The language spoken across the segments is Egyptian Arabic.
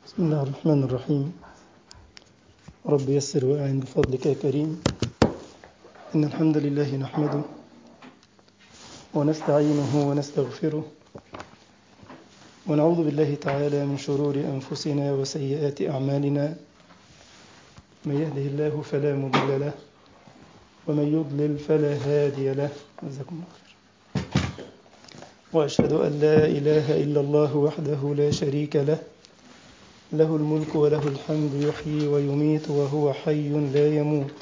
بسم الله الرحمن الرحيم رب يسر وأعن بفضلك يا كريم إن الحمد لله نحمده ونستعينه ونستغفره ونعوذ بالله تعالى من شرور أنفسنا وسيئات أعمالنا من يهده الله فلا مضل له ومن يضلل فلا هادي له جزاكم الله خير وأشهد أن لا إله إلا الله وحده لا شريك له له الملك وله الحمد يحيي ويميت وهو حي لا يموت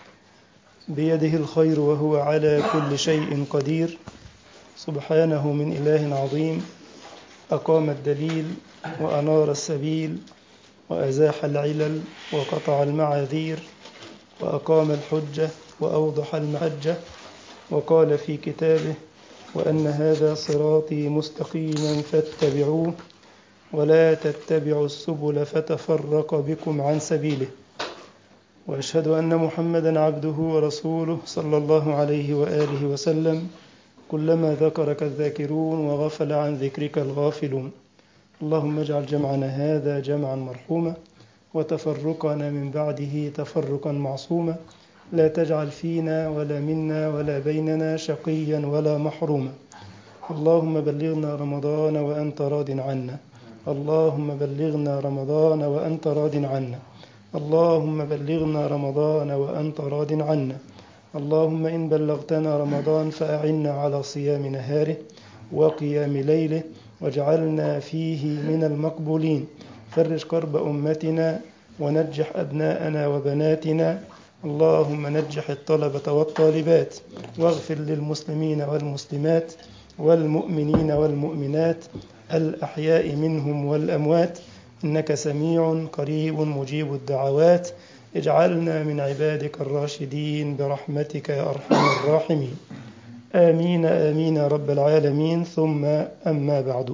بيده الخير وهو على كل شيء قدير سبحانه من إله عظيم أقام الدليل وأنار السبيل وأزاح العلل وقطع المعاذير وأقام الحجة وأوضح المحجة وقال في كتابه وأن هذا صراطي مستقيما فاتبعوه ولا تتبعوا السبل فتفرق بكم عن سبيله واشهد ان محمدا عبده ورسوله صلى الله عليه واله وسلم كلما ذكرك الذاكرون وغفل عن ذكرك الغافلون اللهم اجعل جمعنا هذا جمعا مرحوما وتفرقنا من بعده تفرقا معصوما لا تجعل فينا ولا منا ولا بيننا شقيا ولا محروما اللهم بلغنا رمضان وانت راض عنا اللهم بلغنا رمضان وأنت راض عنا اللهم بلغنا رمضان وأنت راض عنا اللهم إن بلغتنا رمضان فأعنا على صيام نهاره وقيام ليله واجعلنا فيه من المقبولين فرج كرب أمتنا ونجح أبناءنا وبناتنا اللهم نجح الطلبة والطالبات واغفر للمسلمين والمسلمات والمؤمنين والمؤمنات الأحياء منهم والأموات إنك سميع قريب مجيب الدعوات اجعلنا من عبادك الراشدين برحمتك يا أرحم الراحمين آمين آمين يا رب العالمين ثم أما بعد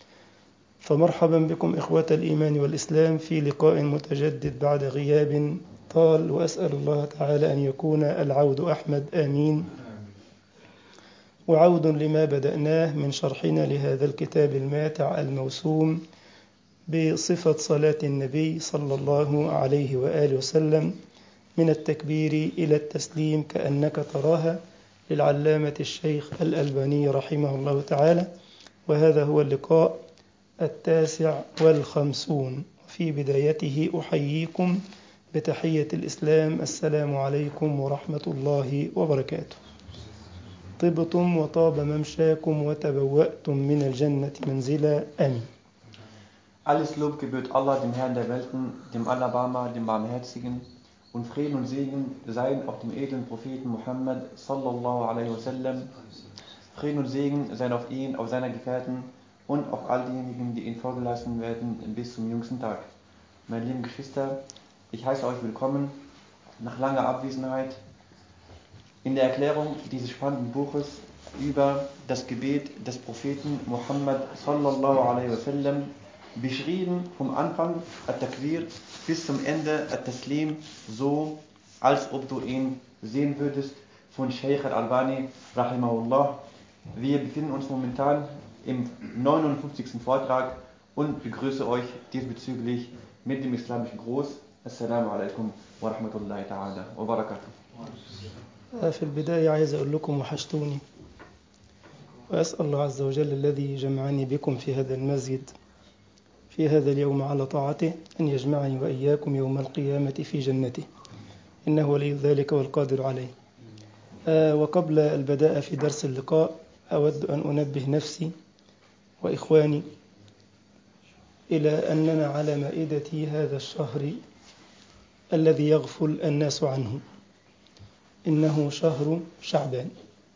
فمرحبا بكم إخوة الإيمان والإسلام في لقاء متجدد بعد غياب طال وأسأل الله تعالى أن يكون العود أحمد آمين وعود لما بدأناه من شرحنا لهذا الكتاب الماتع الموسوم بصفة صلاة النبي صلى الله عليه وآله وسلم من التكبير إلى التسليم كأنك تراها للعلامة الشيخ الألباني رحمه الله تعالى وهذا هو اللقاء التاسع والخمسون في بدايته أحييكم بتحية الإسلام السلام عليكم ورحمة الله وبركاته طبتم وطاب ممشاكم وتبوأتم من الجنة منزلا آمين Alles Lob gebührt Allah, dem Herrn der Welten, dem Allerbarmer, dem Barmherzigen und Frieden und Segen seien auf dem edlen Propheten Muhammad sallallahu alaihi wasallam. Frieden und Segen seien auf ihn, auf seiner Gefährten und auf all diejenigen, die ihn vorgelassen werden bis zum jüngsten Tag. Meine lieben Geschwister, ich heiße euch willkommen nach langer Abwesenheit in der Erklärung dieses spannenden Buches über das Gebet des Propheten Muhammad sallallahu alaihi wasallam beschrieben vom Anfang At-Takbir bis zum Ende At-Taslim so als ob du ihn sehen würdest von Sheikh Al-Albani rahimahullah wir befinden uns momentan im 59. Vortrag und begrüße euch diesbezüglich mit dem islamischen Gruß Assalamu alaikum wa rahmatullahi ta'ala wa barakatuh في البداية عايز أقول لكم وحشتوني وأسأل الله عز وجل الذي جمعني بكم في هذا المسجد في هذا اليوم على طاعته أن يجمعني وإياكم يوم القيامة في جنته إنه ولي ذلك والقادر عليه آه وقبل البداء في درس اللقاء أود أن أنبه نفسي وإخواني إلى أننا على مائدة هذا الشهر الذي يغفل الناس عنه إنه شهر شعبان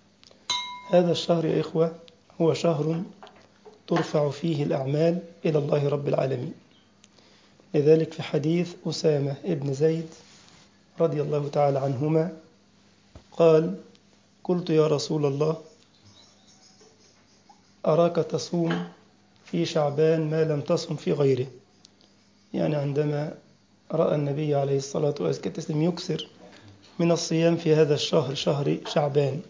هذا الشهر يا إخوة هو شهر ترفع فيه الأعمال إلى الله رب العالمين لذلك في حديث أسامة ابن زيد رضي الله تعالى عنهما قال قلت يا رسول الله أراك تصوم في شعبان ما لم تصم في غيره يعني عندما رأى النبي عليه الصلاة والسلام يكثر من الصيام في هذا الشهر شهر شعبان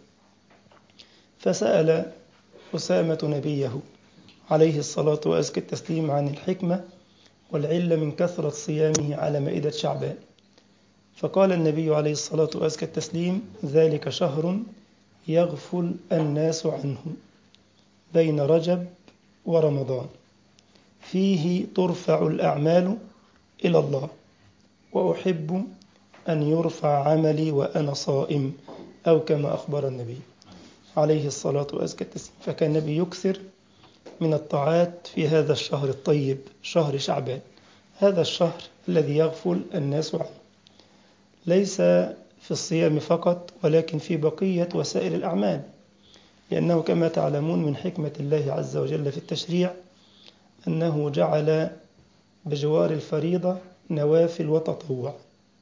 فسأل أسامة نبيه عليه الصلاة وأزكى التسليم عن الحكمة والعلة من كثرة صيامه على مائدة شعبان فقال النبي عليه الصلاة وأزكى التسليم ذلك شهر يغفل الناس عنه بين رجب ورمضان فيه ترفع الأعمال إلى الله وأحب أن يرفع عملي وأنا صائم أو كما أخبر النبي عليه الصلاة وأزكى التسليم فكان النبي يكثر من الطاعات في هذا الشهر الطيب شهر شعبان هذا الشهر الذي يغفل الناس عنه ليس في الصيام فقط ولكن في بقية وسائر الأعمال لأنه كما تعلمون من حكمة الله عز وجل في التشريع أنه جعل بجوار الفريضة نوافل وتطوع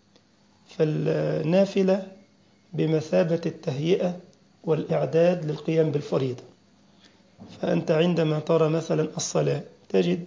فالنافلة بمثابة التهيئة والإعداد للقيام بالفريضة فأنت عندما ترى مثلا الصلاة تجد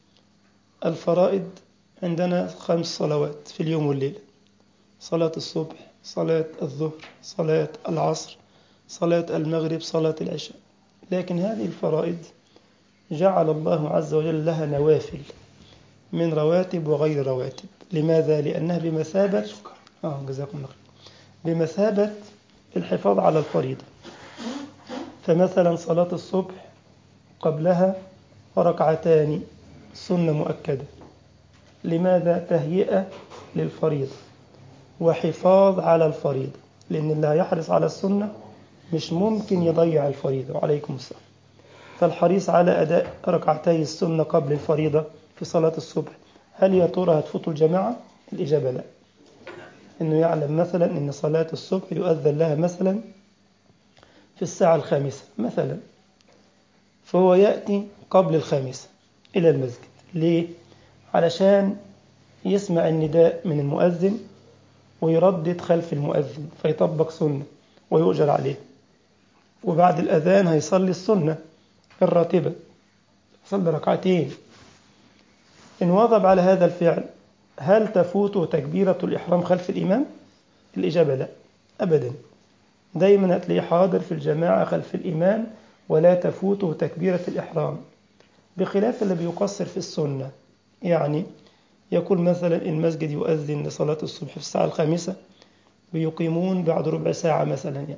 الفرائض عندنا خمس صلوات في اليوم والليلة صلاة الصبح صلاة الظهر صلاة العصر صلاة المغرب صلاة العشاء لكن هذه الفرائض جعل الله عز وجل لها نوافل من رواتب وغير رواتب لماذا؟ لأنها بمثابة آه جزاكم الله بمثابة الحفاظ على الفريضة فمثلا صلاة الصبح قبلها ركعتان سنة مؤكدة لماذا؟ تهيئة للفريضة وحفاظ على الفريضة لأن اللي هيحرص على السنة مش ممكن يضيع الفريضة وعليكم السلام فالحريص على أداء ركعتي السنة قبل الفريضة في صلاة الصبح هل يا ترى هتفوت الجماعة؟ الإجابة لا إنه يعلم مثلا إن صلاة الصبح يؤذن لها مثلا في الساعة الخامسة مثلا فهو يأتي قبل الخامسة إلى المسجد ليه؟ علشان يسمع النداء من المؤذن ويردد خلف المؤذن فيطبق سنة ويؤجر عليه وبعد الأذان هيصلي السنة الراتبة صلي ركعتين إن واظب على هذا الفعل هل تفوته تكبيرة الإحرام خلف الإمام؟ الإجابة لا أبدا دايما هتلاقيه حاضر في الجماعة خلف الإمام ولا تفوته تكبيرة الإحرام بخلاف اللي بيقصر في السنة يعني يقول مثلا المسجد يؤذن لصلاة الصبح في الساعة الخامسة بيقيمون بعد ربع ساعة مثلا يعني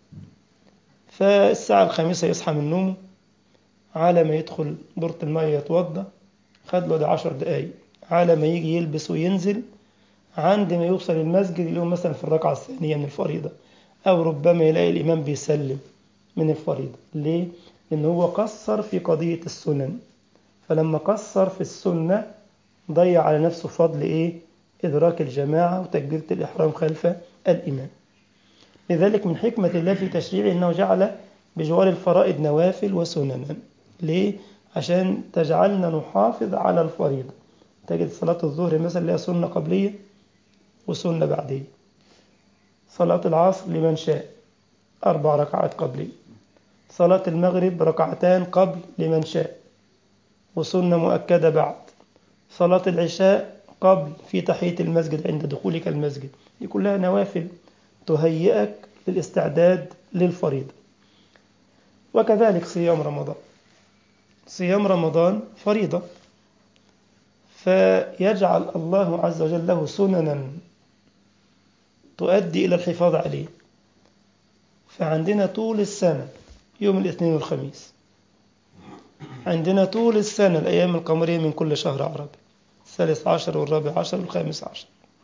فالساعة الخامسة يصحى من نومه على ما يدخل دورة المية يتوضى خد له ده عشر دقايق على ما يجي يلبس وينزل عند ما يوصل المسجد اليوم مثلا في الركعة الثانية من الفريضة أو ربما يلاقي الإمام بيسلم من الفريضة ليه؟ لأن هو قصر في قضية السنن فلما قصر في السنة ضيع على نفسه فضل إيه؟ إدراك الجماعة وتكبيرة الإحرام خلف الإمام لذلك من حكمة الله في تشريعه أنه جعل بجوار الفرائض نوافل وسننا ليه؟ عشان تجعلنا نحافظ على الفريضة تجد صلاة الظهر مثلا لها سنة قبلية وسنة بعدية صلاة العصر لمن شاء أربع ركعات قبلية صلاة المغرب ركعتان قبل لمن شاء وسنة مؤكدة بعد صلاة العشاء قبل في تحية المسجد عند دخولك المسجد دي كلها نوافل تهيئك للاستعداد للفريضة وكذلك صيام رمضان صيام رمضان فريضة فيجعل الله عز وجل له سننا تؤدي إلى الحفاظ عليه فعندنا طول السنة يوم الاثنين والخميس عندنا طول السنة الأيام القمرية من كل شهر عربي الثالث عشر والرابع عشر والخامس عشر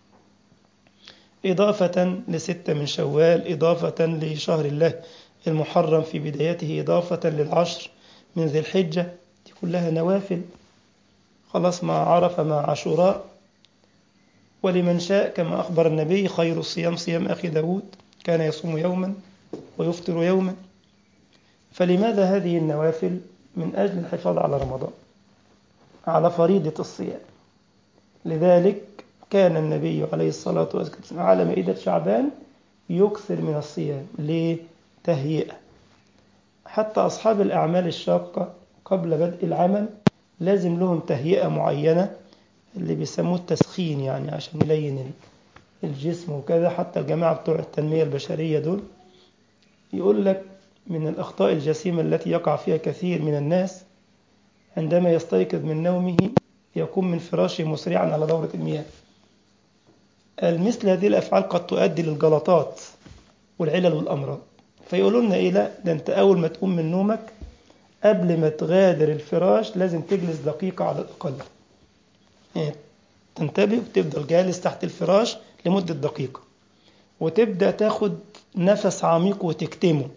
إضافة لستة من شوال إضافة لشهر الله المحرم في بدايته إضافة للعشر من ذي الحجة دي كلها نوافل خلاص مع عرفة مع عاشوراء ولمن شاء كما أخبر النبي خير الصيام صيام أخي داود كان يصوم يوما ويفطر يوما فلماذا هذه النوافل من أجل الحفاظ على رمضان على فريضة الصيام لذلك كان النبي عليه الصلاة والسلام على مائدة شعبان يكثر من الصيام لتهيئة حتى أصحاب الأعمال الشاقة قبل بدء العمل لازم لهم تهيئة معينة اللي بيسموه التسخين يعني عشان يلين الجسم وكذا حتى الجماعة بتوع التنمية البشرية دول يقول لك من الأخطاء الجسيمة التي يقع فيها كثير من الناس عندما يستيقظ من نومه يقوم من فراشه مسرعا على دورة المياه مثل هذه الأفعال قد تؤدي للجلطات والعلل والأمراض فيقولوا لنا إيه لا ده أنت أول ما تقوم من نومك قبل ما تغادر الفراش لازم تجلس دقيقة على الأقل يعني تنتبه وتفضل جالس تحت الفراش لمدة دقيقة وتبدأ تاخد نفس عميق وتكتمه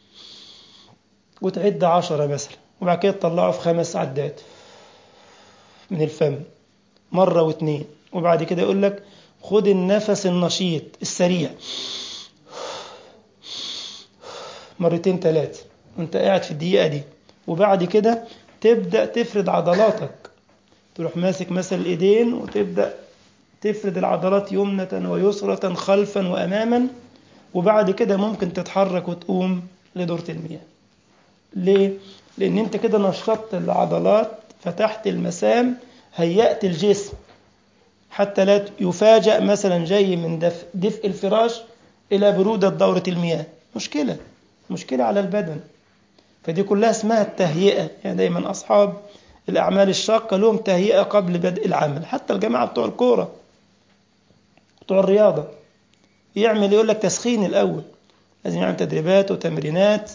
وتعد عشرة مثلا وبعد كده تطلعه في خمس عدات من الفم مرة واتنين وبعد كده يقول لك خد النفس النشيط السريع مرتين ثلاثة وانت قاعد في الدقيقة دي وبعد كده تبدأ تفرد عضلاتك تروح ماسك مثلا الإيدين وتبدأ تفرد العضلات يمنة ويسرة خلفا وأماما وبعد كده ممكن تتحرك وتقوم لدورة المياه ليه؟ لأن أنت كده نشطت العضلات فتحت المسام هيأت الجسم حتى لا يفاجأ مثلا جاي من دفء, دفء الفراش إلى برودة دورة المياه مشكلة مشكلة على البدن فدي كلها اسمها التهيئة يعني دايما أصحاب الأعمال الشاقة لهم تهيئة قبل بدء العمل حتى الجماعة بتوع الكورة بتوع الرياضة يعمل يقول لك تسخين الأول لازم يعمل تدريبات وتمرينات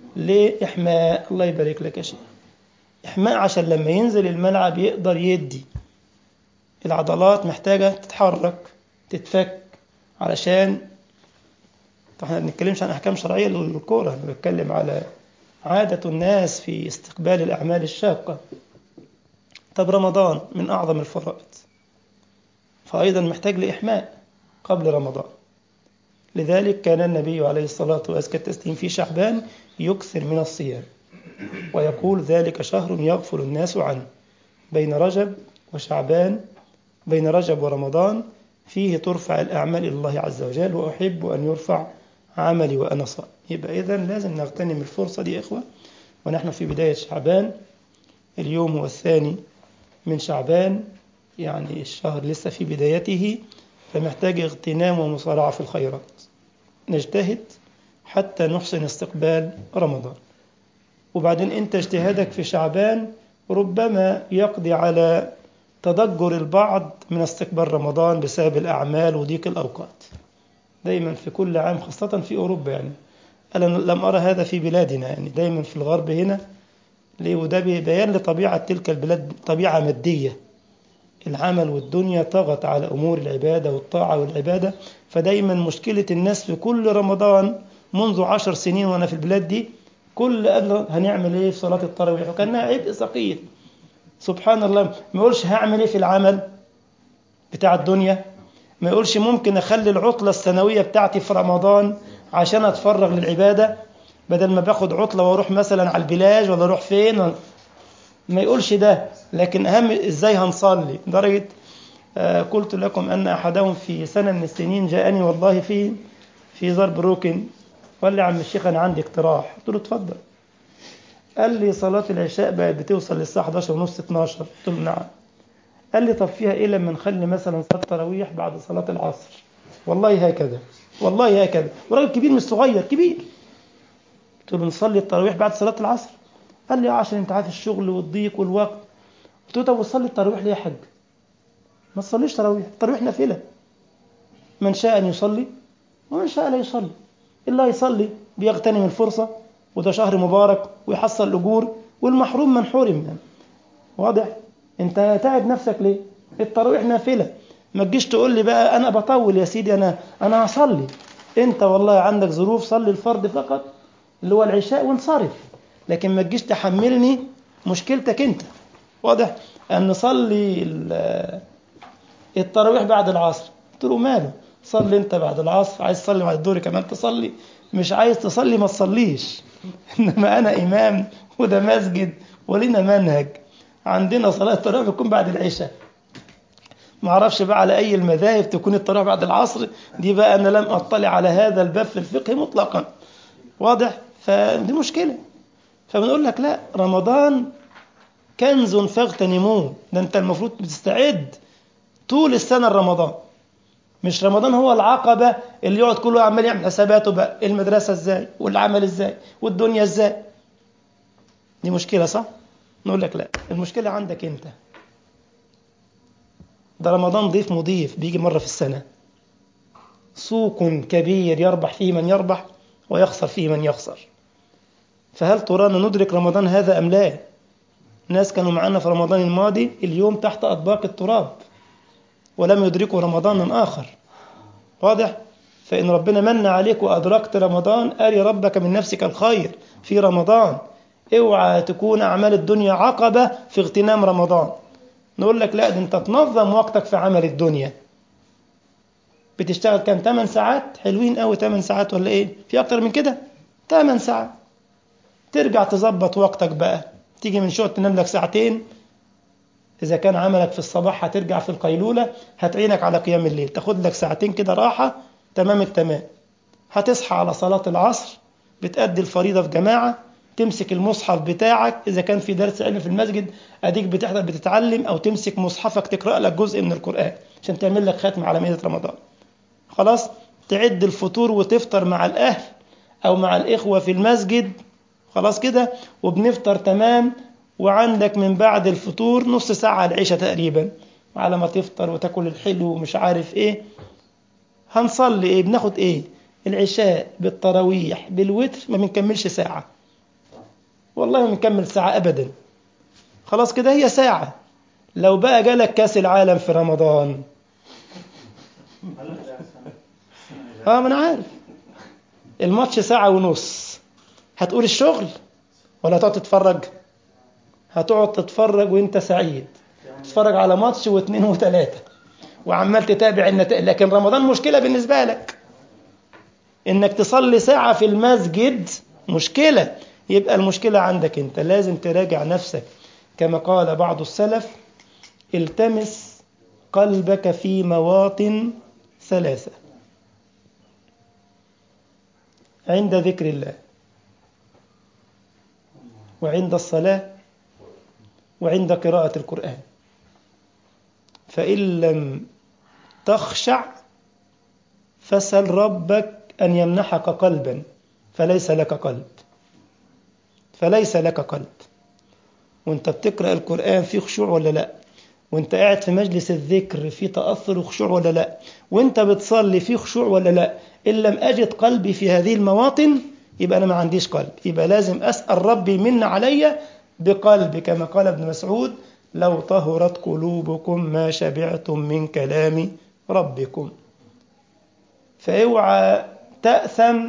لإحماء الله يبارك لك يا شيخ إحماء عشان لما ينزل الملعب يقدر يدي العضلات محتاجة تتحرك تتفك علشان احنا ما بنتكلمش عن أحكام شرعية للكورة احنا بنتكلم على عادة الناس في استقبال الأعمال الشاقة طب رمضان من أعظم الفرائض فأيضا محتاج لإحماء قبل رمضان لذلك كان النبي عليه الصلاة وأزكى التسليم في شعبان يكثر من الصيام ويقول ذلك شهر يغفل الناس عنه بين رجب وشعبان بين رجب ورمضان فيه ترفع الأعمال إلى الله عز وجل وأحب أن يرفع عملي وأنا صائم يبقى إذا لازم نغتنم الفرصة دي إخوة ونحن في بداية شعبان اليوم هو الثاني من شعبان يعني الشهر لسه في بدايته فمحتاج اغتنام ومصارعة في الخيرات نجتهد حتى نحسن استقبال رمضان وبعدين انت اجتهادك في شعبان ربما يقضي على تضجر البعض من استقبال رمضان بسبب الأعمال وضيق الأوقات دايما في كل عام خاصة في أوروبا يعني أنا لم أرى هذا في بلادنا يعني دايما في الغرب هنا ليه وده بيان لطبيعة تلك البلاد طبيعة مادية العمل والدنيا طغت على أمور العبادة والطاعة والعبادة فدايما مشكلة الناس في كل رمضان منذ عشر سنين وأنا في البلاد دي كل قبل هنعمل إيه في صلاة التراويح وكانها عبء ثقيل سبحان الله ما يقولش هعمل إيه في العمل بتاع الدنيا ما يقولش ممكن أخلي العطلة السنوية بتاعتي في رمضان عشان أتفرغ للعبادة بدل ما باخد عطلة وأروح مثلا على البلاج ولا أروح فين ما يقولش ده لكن أهم إزاي هنصلي لدرجة آه قلت لكم أن أحدهم في سنة من السنين جاءني والله في في ضرب روكن قال لي عم الشيخ أنا عندي اقتراح قلت له اتفضل قال لي صلاة العشاء بقت بتوصل للساعة 11 ونص 12 قلت له نعم قال لي طب فيها ايه لما نخلي مثلا صلاة التراويح بعد صلاة العصر والله هكذا والله هكذا وراجل كبير مش صغير كبير قلت له نصلي التراويح بعد صلاة العصر قال لي عشان انت عارف الشغل والضيق والوقت قلت له طب وصلي التراويح ليه يا حاج ما تصليش تراويح التراويح نافلة من شاء أن يصلي ومن شاء لا يصلي إلا يصلي بيغتنم الفرصة وده شهر مبارك ويحصل الأجور والمحروم من حرم يعني. واضح انت تعب نفسك ليه التراويح نافلة ما تجيش تقول لي بقى انا بطول يا سيدي انا انا هصلي انت والله عندك ظروف صلي الفرض فقط اللي هو العشاء وانصرف لكن ما تجيش تحملني مشكلتك انت واضح ان نصلي التراويح بعد العصر قلت له ماله صلي انت بعد العصر عايز تصلي بعد الظهر كمان تصلي مش عايز تصلي ما تصليش انما انا امام وده مسجد ولنا منهج عندنا صلاة التراويح بتكون بعد العشاء ما اعرفش بقى على اي المذاهب تكون التراويح بعد العصر دي بقى انا لم اطلع على هذا الباب في الفقه مطلقا واضح فدي مشكلة فبنقول لك لا رمضان كنز فاغتنموه ده انت المفروض بتستعد طول السنة رمضان مش رمضان هو العقبة اللي يقعد كله عمال يعمل حساباته بقى المدرسة ازاي والعمل ازاي والدنيا ازاي دي مشكلة صح؟ نقول لك لا المشكلة عندك انت ده رمضان ضيف مضيف بيجي مرة في السنة سوق كبير يربح فيه من يربح ويخسر فيه من يخسر فهل ترانا ندرك رمضان هذا أم لا ناس كانوا معنا في رمضان الماضي اليوم تحت أطباق التراب ولم يدركوا رمضانا آخر واضح فإن ربنا من عليك وأدركت رمضان أري ربك من نفسك الخير في رمضان اوعى تكون أعمال الدنيا عقبة في اغتنام رمضان نقول لك لا ده انت تنظم وقتك في عمل الدنيا بتشتغل كام 8 ساعات حلوين قوي 8 ساعات ولا ايه في اكتر من كده 8 ساعات ترجع تظبط وقتك بقى تيجي من شغل تنام لك ساعتين إذا كان عملك في الصباح هترجع في القيلولة هتعينك على قيام الليل تاخد لك ساعتين كده راحة تمام التمام هتصحى على صلاة العصر بتأدي الفريضة في جماعة تمسك المصحف بتاعك إذا كان في درس علم في المسجد أديك بتحضر بتتعلم أو تمسك مصحفك تقرأ لك جزء من القرآن عشان تعمل لك ختم على مائدة رمضان خلاص تعد الفطور وتفطر مع الأهل أو مع الإخوة في المسجد خلاص كده وبنفطر تمام وعندك من بعد الفطور نص ساعة على العشاء تقريبا على ما تفطر وتاكل الحلو ومش عارف ايه هنصلي ايه بناخد ايه العشاء بالتراويح بالوتر ما بنكملش ساعة والله ما بنكمل ساعة أبدا خلاص كده هي ساعة لو بقى جالك كاس العالم في رمضان اه ما انا عارف الماتش ساعة ونص هتقول الشغل ولا تقعد تتفرج هتقعد تتفرج وانت سعيد تتفرج على ماتش واثنين وثلاثة وعمال تتابع النتائج لكن رمضان مشكلة بالنسبة لك انك تصلي ساعة في المسجد مشكلة يبقى المشكلة عندك انت لازم تراجع نفسك كما قال بعض السلف التمس قلبك في مواطن ثلاثة عند ذكر الله وعند الصلاة وعند قراءة القرآن فإن لم تخشع فسل ربك أن يمنحك قلبا فليس لك قلب فليس لك قلب وانت بتقرأ القرآن في خشوع ولا لا وانت قاعد في مجلس الذكر في تأثر وخشوع ولا لا وانت بتصلي في خشوع ولا لا إن لم أجد قلبي في هذه المواطن يبقى أنا ما عنديش قلب يبقى لازم أسأل ربي من علي بقلب كما قال ابن مسعود لو طهرت قلوبكم ما شبعتم من كلام ربكم فاوعى تأثم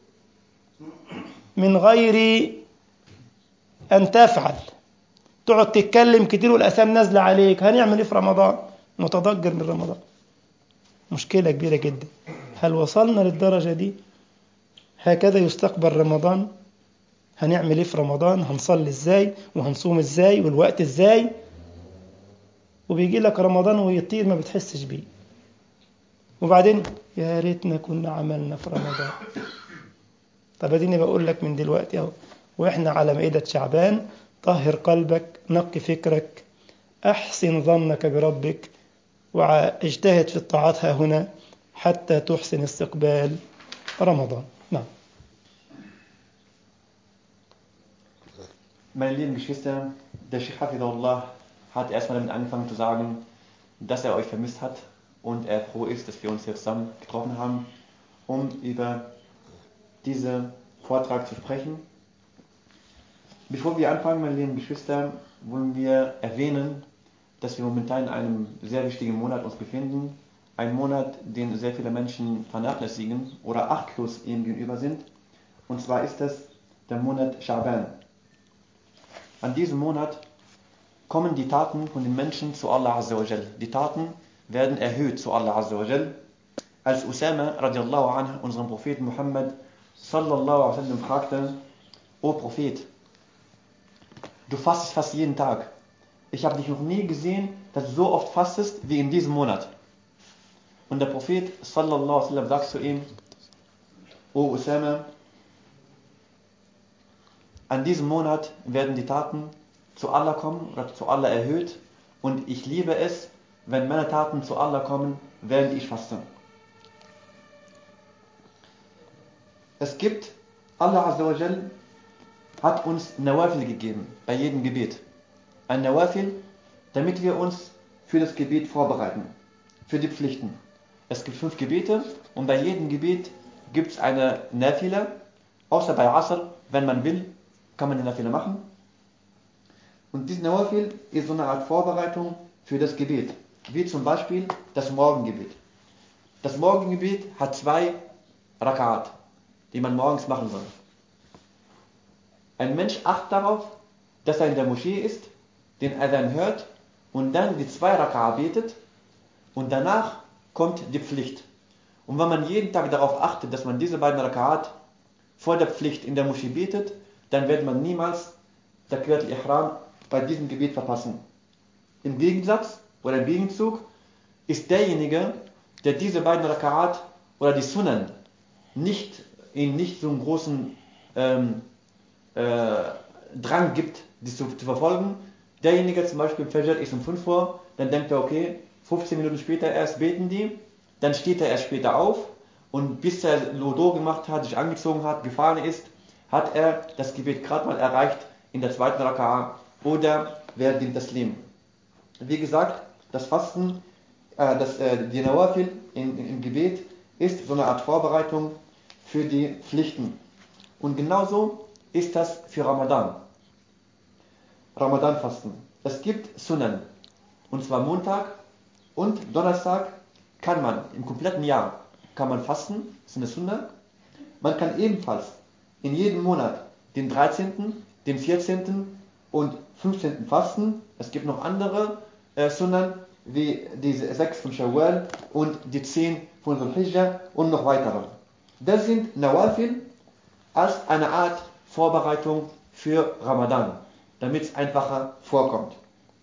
من غير أن تفعل تقعد تتكلم كتير والأثام نازلة عليك هنعمل إيه في رمضان متضجر من رمضان مشكلة كبيرة جدا هل وصلنا للدرجة دي هكذا يستقبل رمضان هنعمل ايه في رمضان هنصلي ازاي وهنصوم ازاي والوقت ازاي وبيجي لك رمضان ويطير ما بتحسش بيه وبعدين يا ريتنا كنا عملنا في رمضان طب اديني بقول لك من دلوقتي اهو واحنا على مائدة شعبان طهر قلبك نقي فكرك احسن ظنك بربك واجتهد في الطاعات ها هنا حتى تحسن استقبال رمضان نعم Meine lieben Geschwister, der Sheikh Hafidullah hat erstmal damit angefangen zu sagen, dass er euch vermisst hat und er froh ist, dass wir uns hier zusammen getroffen haben, um über diesen Vortrag zu sprechen. Bevor wir anfangen, meine lieben Geschwister, wollen wir erwähnen, dass wir momentan in einem sehr wichtigen Monat uns befinden. Ein Monat, den sehr viele Menschen vernachlässigen oder achtlos ihm gegenüber sind. Und zwar ist es der Monat Shaban. An diesem Monat kommen die Taten von den Menschen zu Allah Azza wa Jal. Die Taten werden erhöht zu Allah Azza wa Jal. Als Usama radiallahu anhu unseren Propheten Muhammad sallallahu alaihi wasallam fragte, O Prophet, du fastest fast jeden Tag. Ich habe dich noch nie gesehen, dass du so oft fastest wie in diesem Monat. Und der Prophet sallallahu alaihi wasallam sagt zu ihm, O Usama, an diesem Monat werden die Taten zu Allah kommen oder zu Allah erhöht und ich liebe es, wenn meine Taten zu Allah kommen, während ich faste. Es gibt, Allah Azza wa Jal hat uns Nawafil gegeben bei jedem Gebet. Ein Nawafil, damit wir uns für das Gebet vorbereiten, für die Pflichten. Es gibt fünf Gebete und bei jedem Gebet gibt es eine Nafila, außer bei Asr, wenn man will, kann man die Nafila machen. Und diese Nawafil ist so eine Art Vorbereitung für das Gebet, wie zum Beispiel das Morgengebet. Das Morgengebet hat zwei Rakat, die man morgens machen soll. Ein Mensch achtet darauf, dass er in der Moschee ist, den Adhan hört und dann die zwei Raka betet und danach kommt die Pflicht. Und wenn man jeden Tag darauf achtet, dass man diese beiden Rakat vor der Pflicht in der Moschee betet, dann wird man niemals Takbirat al-Ihram bei diesem Gebet verpassen. Im Gegensatz oder im Gegenzug ist derjenige, der diese beiden Rakat oder die Sunnen nicht in nicht so einen großen ähm, äh, Drang gibt, die zu, zu, verfolgen. Derjenige zum Beispiel Fajr ist um 5 Uhr, dann denkt er, okay, 15 Minuten später erst beten die, dann steht er erst später auf und bis er Lodo gemacht hat, sich angezogen hat, gefahren ist, hat er das Gebet gerade mal erreicht in der zweiten Raka'a oder während dem Taslim. Wie gesagt, das Fasten, äh, das, äh, die Nawafil in, in, im Gebet ist so eine Art Vorbereitung für die Pflichten. Und genauso ist das für Ramadan. Ramadan-Fasten. Es gibt Sunnen. Und zwar Montag und Donnerstag kann man im kompletten Jahr kann man fasten, das ist eine Sunna. Man kann ebenfalls in jedem Monat den 13., den 14. und 15. fasten. Es gibt noch andere äh, Sunnan, wie diese 6 von Shawwal und die 10 von Dhul-Hijjah und noch weitere. Das sind Nawafil als eine Art Vorbereitung für Ramadan, damit es einfacher vorkommt.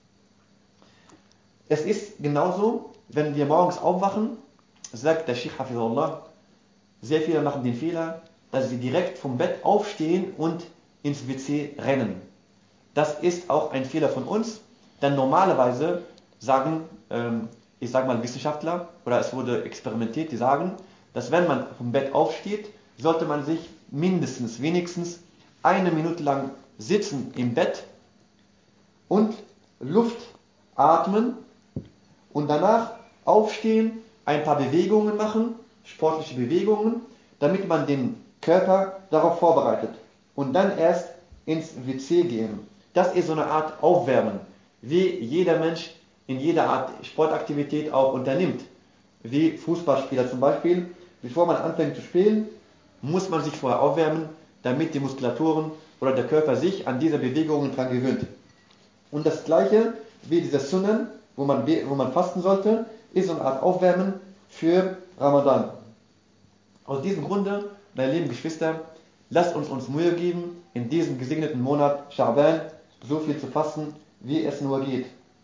Es ist genauso, wenn wir morgens aufwachen, sagt der Sheikh Hafizullah, sehr viele machen den Fehler, dass sie direkt vom Bett aufstehen und ins WC rennen. Das ist auch ein Fehler von uns, denn normalerweise sagen, ähm, ich sage mal Wissenschaftler, oder es wurde experimentiert, die sagen, dass wenn man vom Bett aufsteht, sollte man sich mindestens, wenigstens eine Minute lang sitzen im Bett und Luft atmen und danach aufstehen, ein paar Bewegungen machen, sportliche Bewegungen, damit man den Körper darauf vorbereitet und dann erst ins WC gehen. Das ist so eine Art Aufwärmen, wie jeder Mensch in jeder Art Sportaktivität auch unternimmt. Wie Fußballspieler zum Beispiel. Bevor man anfängt zu spielen, muss man sich vorher aufwärmen, damit die Muskulaturen oder der Körper sich an diese Bewegungen dran gewöhnt. Und das gleiche wie diese Sunnen, wo man, wo man fasten sollte, ist so eine Art Aufwärmen für Ramadan. Aus diesem Grunde, meine lieben Geschwister, lasst uns uns Mühe geben, in diesem gesegneten Monat Schaban so viel zu fasten, wie es nur geht.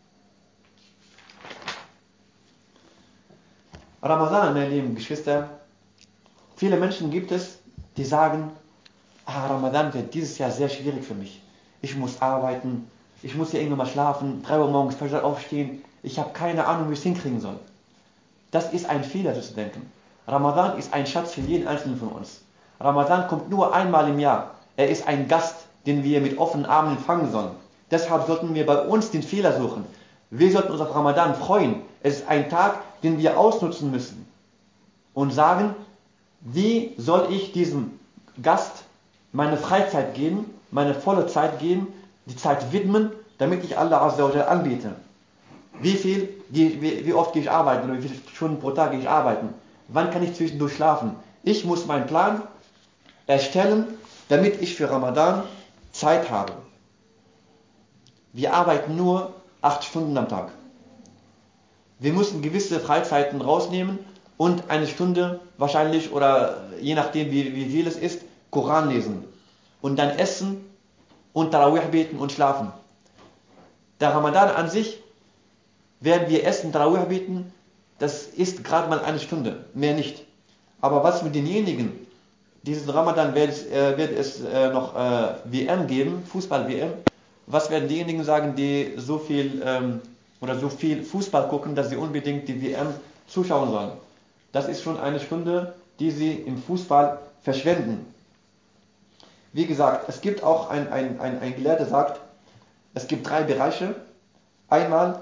Ramadan, meine lieben Geschwister, viele Menschen gibt es, die sagen, ah, Ramadan wird dieses Jahr sehr schwierig für mich. Ich muss arbeiten, ich muss hier irgendwann mal schlafen, 3 Uhr morgens Fajr aufstehen, ich habe keine Ahnung, wie ich es hinkriegen soll. Das ist ein Fehler, so zu denken. Ramadan ist ein Schatz für jeden Einzelnen von uns. Ramadan kommt nur einmal im Jahr. Er ist ein Gast, den wir mit offenen Armen empfangen sollen. Deshalb sollten wir bei uns den Fehler suchen. Wir sollten uns auf Ramadan freuen. Es ist ein Tag, den wir ausnutzen müssen. Und sagen, wie soll ich diesem Gast meine Freizeit geben, meine volle Zeit geben, die Zeit widmen, damit ich Allah Azza wa anbiete. Wie viel, wie, wie oft gehe ich arbeiten oder wie viele Stunden pro Tag gehe ich arbeiten? Wann kann ich zwischendurch schlafen? Ich muss meinen Plan erstellen, damit ich für Ramadan Zeit habe. Wir arbeiten nur acht Stunden am Tag. Wir müssen gewisse Freizeiten rausnehmen und eine Stunde wahrscheinlich oder je nachdem wie, wie viel es ist, Koran lesen und dann essen und Tarawih beten und schlafen. Der Ramadan an sich, werden wir essen, Tarawih beten, das ist gerade mal eine Stunde, mehr nicht. Aber was mit denjenigen, diesen Ramadan wird es, äh, wird es äh, noch äh, WM geben, Fußball-WM, was werden diejenigen sagen, die so viel ähm, oder so viel Fußball gucken, dass sie unbedingt die WM zuschauen sollen? Das ist schon eine Stunde, die sie im Fußball verschwenden. Wie gesagt, es gibt auch ein, ein, ein, ein Gelehrter sagt, es gibt drei Bereiche. Einmal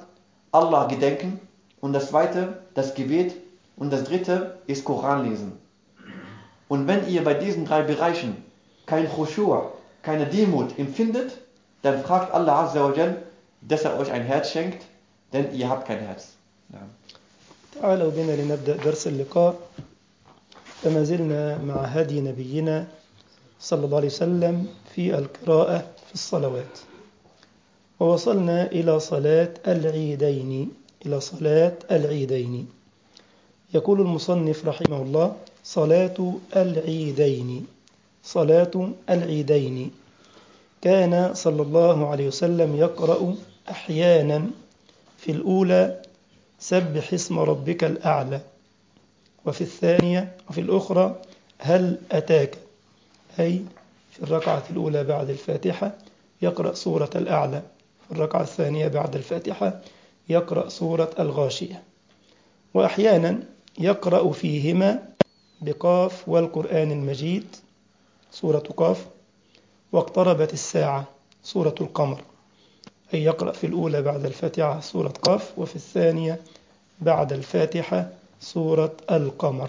Allah gedenken. Und das zweite, das Gebet. Und das dritte ist Koran lesen. Und wenn ihr bei diesen drei Bereichen kein Khushur, keine Demut empfindet, dann fragt Allah Azza wa Jal, dass er euch ein Herz schenkt, denn ihr habt kein Herz. Ja. تعالوا بنا لنبدأ درس اللقاء فما زلنا مع هدي نبينا صلى الله عليه وسلم في القراءة في الصلوات ووصلنا إلى صلاة العيدين إلى صلاة العيدين يقول المصنف رحمه الله صلاة العيدين صلاة العيدين كان صلى الله عليه وسلم يقرأ أحيانا في الأولى سبح اسم ربك الأعلى وفي الثانية وفي الأخرى هل أتاك أي في الركعة الأولى بعد الفاتحة يقرأ سورة الأعلى في الركعة الثانية بعد الفاتحة يقرأ سورة الغاشية وأحيانا يقرأ فيهما بقاف والقرآن المجيد سورة قاف واقتربت الساعة سورة القمر أي يقرأ في الأولى بعد الفاتحة سورة قاف وفي الثانية بعد الفاتحة سورة القمر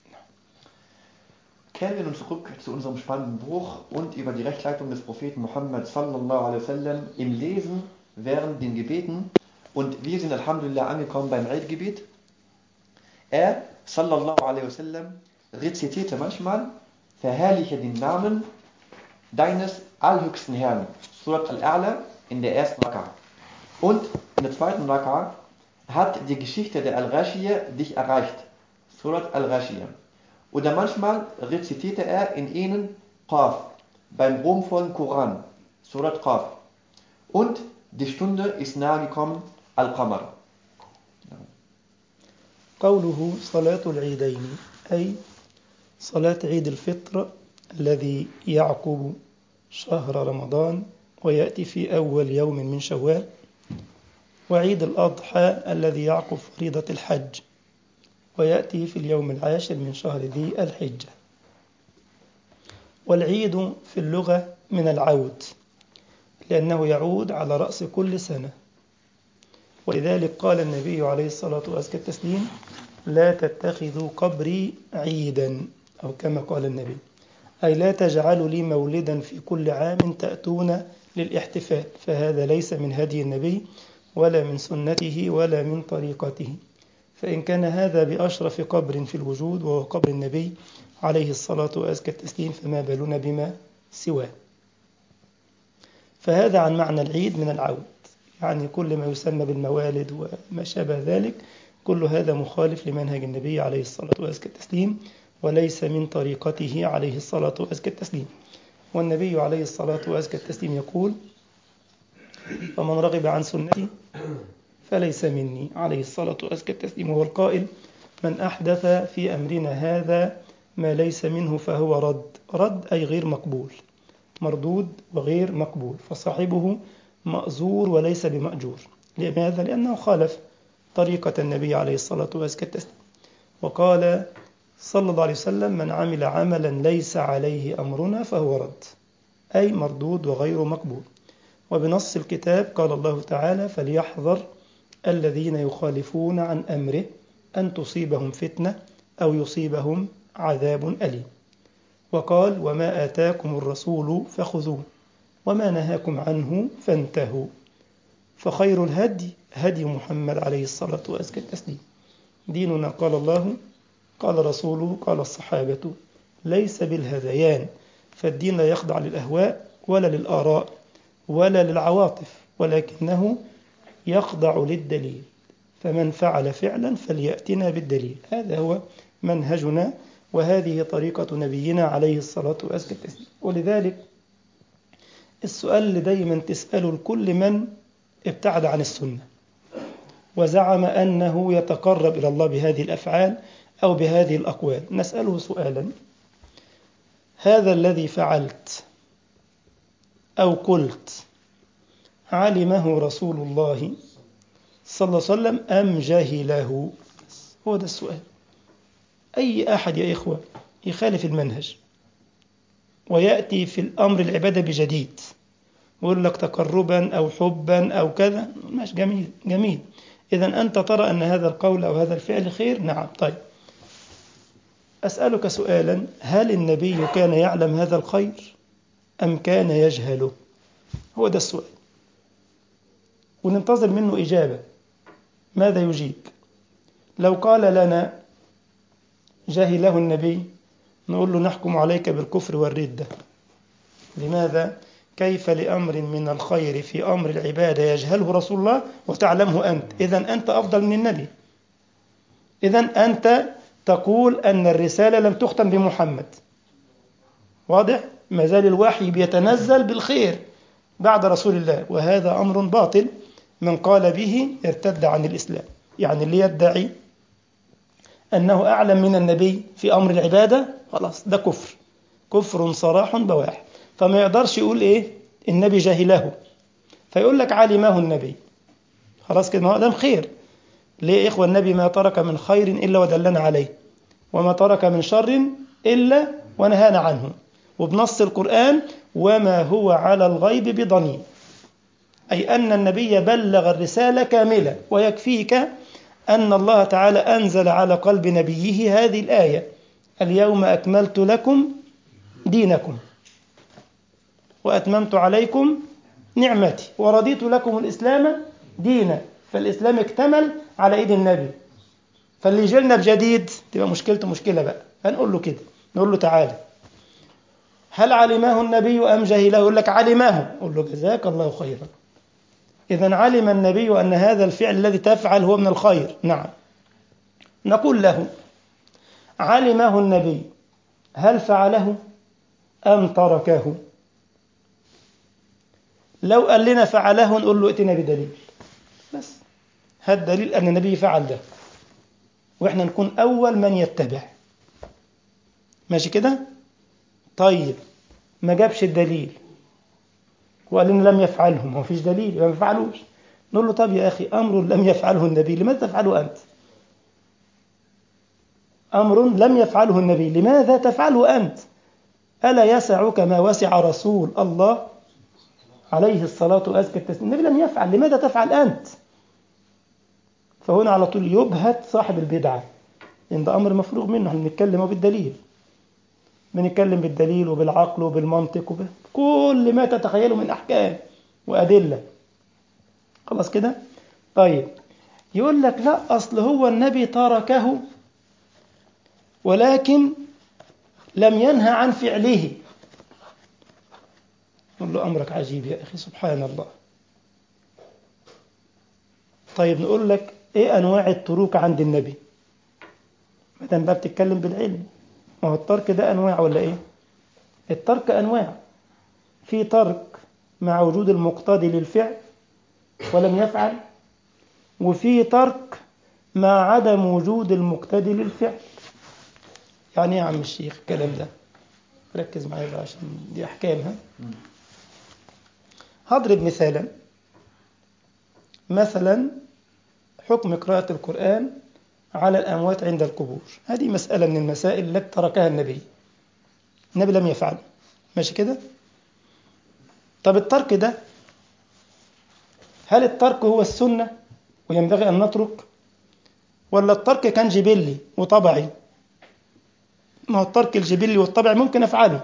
Kehren wir nun zurück zu unserem spannenden Buch und über die Rechtleitung des Propheten Muhammad sallallahu alaihi wasallam im Lesen während den Gebeten. Und wir sind Alhamdulillah angekommen beim Eid-Gebet. Er, sallallahu alaihi wasallam, rezitierte manchmal, verherrliche den Namen deines allhöchsten Herrn, Surat al-A'la, in der ersten Raka. Und in der zweiten Raka hat die Geschichte der Al-Rashiyah dich erreicht, Surat al-Rashiyah. Oder manchmal rezitierte er in ihnen Qaf, beim ruhmvollen Koran, Surat Qaf. Und die Stunde ist nahe gekommen, Al-Qamar. قوله صلاة العيدين أي صلاة عيد الفطر الذي يعقب شهر رمضان ويأتي في أول يوم من شوال وعيد الأضحى الذي يعقب فريضة الحج ويأتي في اليوم العاشر من شهر ذي الحجة والعيد في اللغة من العود لأنه يعود على رأس كل سنة ولذلك قال النبي عليه الصلاة والسلام لا تتخذوا قبري عيدا أو كما قال النبي أي لا تجعلوا لي مولدا في كل عام تأتون للاحتفال فهذا ليس من هدي النبي ولا من سنته ولا من طريقته فإن كان هذا بأشرف قبر في الوجود وهو قبر النبي عليه الصلاة وأزكى التسليم فما بالنا بما سواه فهذا عن معنى العيد من العود يعني كل ما يسمى بالموالد وما شابه ذلك كل هذا مخالف لمنهج النبي عليه الصلاة وأزكى التسليم وليس من طريقته عليه الصلاة وأزكى التسليم والنبي عليه الصلاة وأزكى التسليم يقول فمن رغب عن سنتي فليس مني عليه الصلاة وأزكى التسليم وهو القائل من أحدث في أمرنا هذا ما ليس منه فهو رد رد أي غير مقبول مردود وغير مقبول فصاحبه مأزور وليس بمأجور لماذا؟ لأنه خالف طريقة النبي عليه الصلاة والسلام وقال صلى الله عليه وسلم من عمل عملا ليس عليه أمرنا فهو رد أي مردود وغير مقبول وبنص الكتاب قال الله تعالى فليحذر الذين يخالفون عن أمره أن تصيبهم فتنة أو يصيبهم عذاب أليم وقال وما آتاكم الرسول فخذوه وما نهاكم عنه فانتهوا فخير الهدي هدي محمد عليه الصلاة وأزكى التسليم ديننا قال الله قال رسوله قال الصحابة ليس بالهذيان فالدين لا يخضع للأهواء ولا للآراء ولا للعواطف ولكنه يخضع للدليل فمن فعل فعلا فليأتنا بالدليل هذا هو منهجنا وهذه طريقة نبينا عليه الصلاة والسلام ولذلك السؤال اللي دايما تسأله لكل من ابتعد عن السنة وزعم أنه يتقرب إلى الله بهذه الأفعال أو بهذه الأقوال نسأله سؤالا هذا الذي فعلت أو قلت علمه رسول الله صلى الله عليه وسلم أم جهله هو ده السؤال أي أحد يا إخوة يخالف المنهج ويأتي في الأمر العبادة بجديد ويقول لك تقربا أو حبا أو كذا ماشي جميل جميل إذا أنت ترى أن هذا القول أو هذا الفعل خير نعم طيب أسألك سؤالا هل النبي كان يعلم هذا الخير أم كان يجهله هو ده السؤال وننتظر منه إجابة ماذا يجيب لو قال لنا جهله النبي نقول له نحكم عليك بالكفر والردة لماذا؟ كيف لأمر من الخير في أمر العبادة يجهله رسول الله وتعلمه أنت إذا أنت أفضل من النبي إذا أنت تقول أن الرسالة لم تختم بمحمد واضح؟ ما زال الوحي بيتنزل بالخير بعد رسول الله وهذا أمر باطل من قال به ارتد عن الإسلام يعني اللي يدعي أنه أعلم من النبي في أمر العبادة خلاص ده كفر كفر صراح بواح فما يقدرش يقول إيه النبي جهله فيقول لك علمه النبي خلاص كده ما هو ده خير ليه يا إخوة النبي ما ترك من خير إلا ودلنا عليه وما ترك من شر إلا ونهانا عنه وبنص القرآن وما هو على الغيب بضنين أي أن النبي بلغ الرسالة كاملة ويكفيك أن الله تعالى أنزل على قلب نبيه هذه الآية اليوم أكملت لكم دينكم وأتممت عليكم نعمتي ورضيت لكم الإسلام دينا فالإسلام اكتمل على إيد النبي فاللي يجيلنا بجديد تبقى مشكلته مشكلة بقى هنقول له كده نقول له تعالى هل علمه النبي أم جهله يقول لك علمه قول له جزاك الله خيرا إذا علم النبي أن هذا الفعل الذي تفعل هو من الخير نعم نقول له علمه النبي هل فعله أم تركه لو قال لنا فعله نقول له ائتنا بدليل بس هذا دليل أن النبي فعل ده وإحنا نكون أول من يتبع ماشي كده طيب ما جابش الدليل وقال لنا لم يفعله ما فيش دليل ما فعلوش نقول له طب يا أخي أمر لم يفعله النبي لماذا تفعله أنت أمر لم يفعله النبي لماذا تفعله أنت ألا يسعك ما وسع رسول الله عليه الصلاة وأزكى التسليم النبي لم يفعل لماذا تفعل أنت فهنا على طول يبهت صاحب البدعة لأن ده أمر مفروغ منه احنا بنتكلم بالدليل بنتكلم بالدليل وبالعقل وبالمنطق وبكل ما تتخيله من أحكام وأدلة خلاص كده طيب يقول لك لا أصل هو النبي تركه ولكن لم ينهى عن فعله نقول له أمرك عجيب يا أخي سبحان الله طيب نقول لك إيه أنواع التروك عند النبي ما دام بقى بتتكلم بالعلم ما هو الترك ده أنواع ولا إيه الترك أنواع في ترك مع وجود المقتضي للفعل ولم يفعل وفي ترك مع عدم وجود المقتضي للفعل يعني ايه يا عم الشيخ الكلام ده ركز معايا بقى عشان دي احكامها هضرب مثالا مثلا حكم قراءة القرآن على الأموات عند القبور هذه مسألة من المسائل التي تركها النبي النبي لم يفعل ماشي كده طب الترك ده هل الترك هو السنة وينبغي أن نترك ولا الترك كان جبلي وطبعي ما هو الترك الجبلي والطبعي ممكن أفعله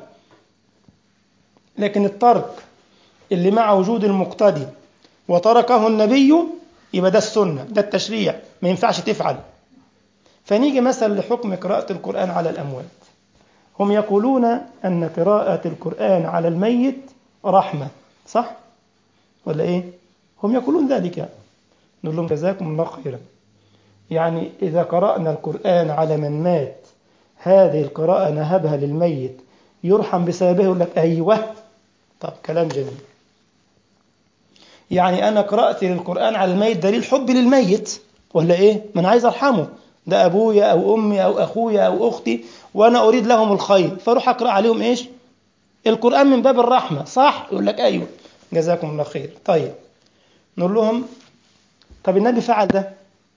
لكن الترك اللي مع وجود المقتدي وتركه النبي يبقى ده السنة ده التشريع ما ينفعش تفعل فنيجي مثلا لحكم قراءة القرآن على الأموات هم يقولون أن قراءة القرآن على الميت رحمة صح؟ ولا إيه؟ هم يقولون ذلك نقول لهم جزاكم الله خيرا يعني إذا قرأنا القرآن على من مات هذه القراءة نهبها للميت يرحم بسببه يقول لك أيوه طب كلام جميل يعني أنا قرأت للقرآن على الميت دليل حبي للميت ولا إيه؟ ما أنا عايز أرحمه ده أبويا أو أمي أو أخويا أو أختي وأنا أريد لهم الخير فأروح أقرأ عليهم إيش؟ القرآن من باب الرحمة صح؟ يقول لك أيوه جزاكم الله خير طيب نقول لهم طب النبي فعل ده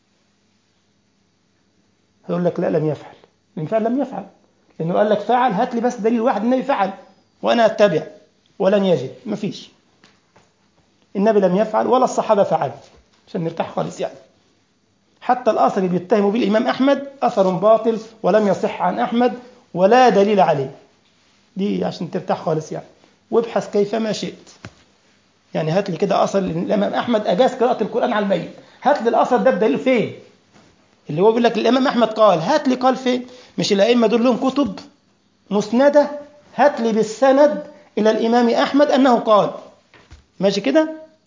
يقول لك لا لم يفعل لأن فعل لم يفعل لأنه قال لك فعل هات لي بس دليل واحد النبي فعل وأنا أتبع ولن يجد مفيش النبي لم يفعل ولا الصحابة فعل عشان نرتاح خالص يعني حتى الأثر اللي بيتهموا به الإمام أحمد أثر باطل ولم يصح عن أحمد ولا دليل عليه دي عشان ترتاح خالص يعني وابحث كيفما شئت يعني هات لي كده أثر الإمام أحمد أجاز قراءة القرآن على الميت هات لي الأثر ده بدليل فين اللي هو بيقول لك الإمام أحمد قال هات لي قال فين مش الأئمة دول لهم كتب مسندة هات لي بالسند إلى الإمام أحمد أنه قال ماشي كده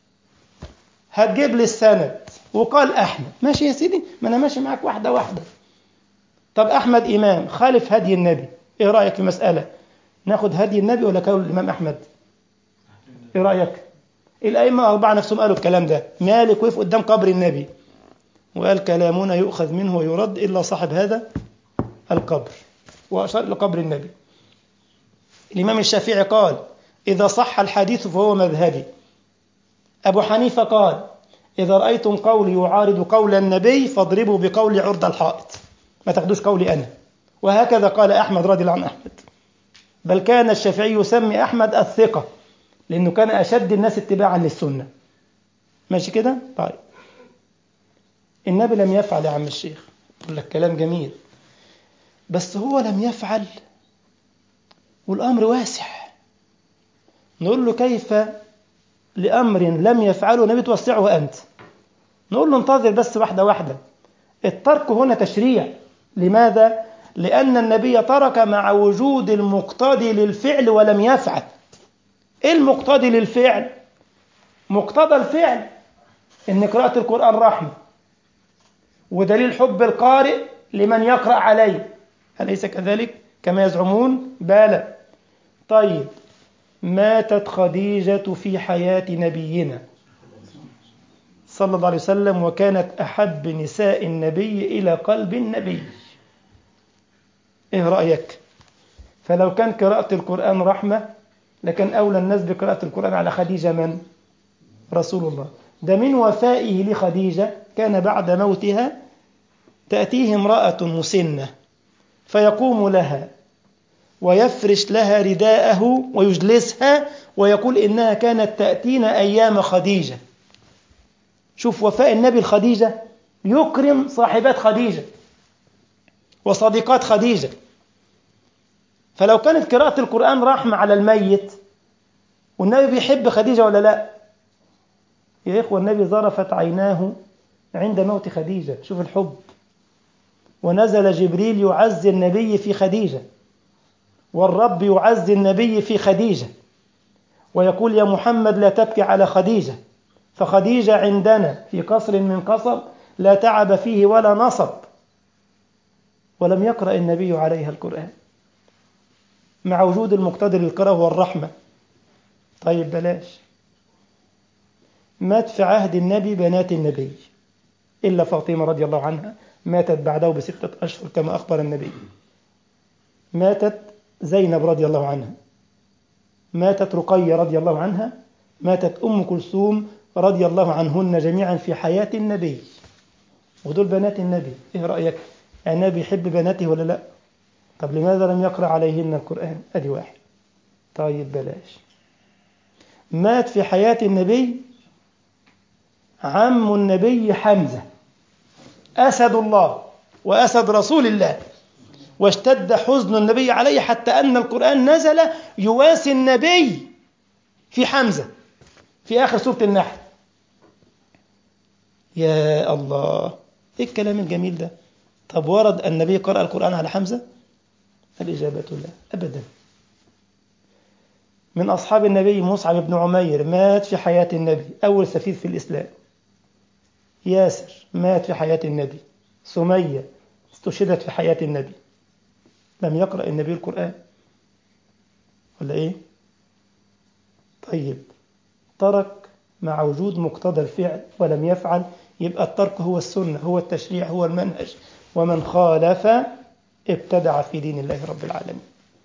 هتجيب لي السند وقال أحمد ماشي يا سيدي ما أنا ماشي معاك واحدة واحدة طب أحمد إمام خالف هدي النبي إيه رأيك في مسألة ناخد هدي النبي ولا قول الإمام أحمد إيه رأيك الأئمة الأربعة نفسهم قالوا الكلام ده مالك وقف قدام قبر النبي وقال كلامنا يؤخذ منه ويرد إلا صاحب هذا القبر وأشار لقبر النبي الإمام الشافعي قال إذا صح الحديث فهو مذهبي أبو حنيفة قال إذا رأيتم قولي يعارض قول النبي فاضربوا بقولي عرض الحائط ما تاخدوش قولي أنا وهكذا قال أحمد رضي الله عن أحمد بل كان الشافعي يسمي أحمد الثقة لأنه كان أشد الناس اتباعا للسنة ماشي كده؟ طيب النبي لم يفعل يا عم الشيخ يقول لك كلام جميل بس هو لم يفعل والأمر واسع نقول له كيف لأمر لم يفعله النبي توسعه أنت نقول له انتظر بس واحدة واحدة الترك هنا تشريع لماذا؟ لأن النبي ترك مع وجود المقتضي للفعل ولم يفعل إيه المقتضي للفعل؟ مقتضى الفعل إن قراءة القرآن رحمة ودليل حب القارئ لمن يقرأ عليه أليس كذلك كما يزعمون بلى طيب ماتت خديجة في حياة نبينا صلى الله عليه وسلم وكانت أحب نساء النبي إلى قلب النبي إيه رأيك فلو كان قراءة القرآن رحمة لكان أولى الناس بقراءة القرآن على خديجة من رسول الله ده من وفائه لخديجة كان بعد موتها تأتيه امرأة مسنة فيقوم لها ويفرش لها رداءه ويجلسها ويقول إنها كانت تأتينا أيام خديجة شوف وفاء النبي الخديجة يكرم صاحبات خديجة وصديقات خديجة فلو كانت قراءة القرآن رحمة على الميت والنبي بيحب خديجة ولا لا يا إخوة النبي ظرفت عيناه عند موت خديجة شوف الحب ونزل جبريل يعزي النبي في خديجة والرب يعزي النبي في خديجة ويقول يا محمد لا تبكي على خديجة فخديجة عندنا في قصر من قصر لا تعب فيه ولا نصب ولم يقرأ النبي عليها القرآن مع وجود المقتدر للقراءة والرحمة طيب بلاش مات في عهد النبي بنات النبي إلا فاطمة رضي الله عنها ماتت بعده بستة أشهر كما أخبر النبي ماتت زينب رضي الله عنها ماتت رقية رضي الله عنها ماتت أم كلثوم رضي الله عنهن جميعا في حياة النبي ودول بنات النبي إيه رأيك النبي يحب بناته ولا لا طب لماذا لم يقرأ عليهن القرآن أدي واحد طيب بلاش مات في حياة النبي عم النبي حمزة أسد الله وأسد رسول الله واشتد حزن النبي عليه حتى أن القرآن نزل يواسي النبي في حمزة في آخر سورة النحل يا الله إيه الكلام الجميل ده طب ورد النبي قرأ القرآن على حمزة الإجابة لا أبدا من أصحاب النبي مصعب بن عمير مات في حياة النبي أول سفير في الإسلام ياسر مات في حياة النبي سمية استشهدت في حياة النبي لم يقرأ النبي القرآن ولا إيه طيب ترك مع وجود مقتضى الفعل ولم يفعل يبقى الترك هو السنة هو التشريع هو المنهج ومن خالف ابتدع في دين الله رب العالمين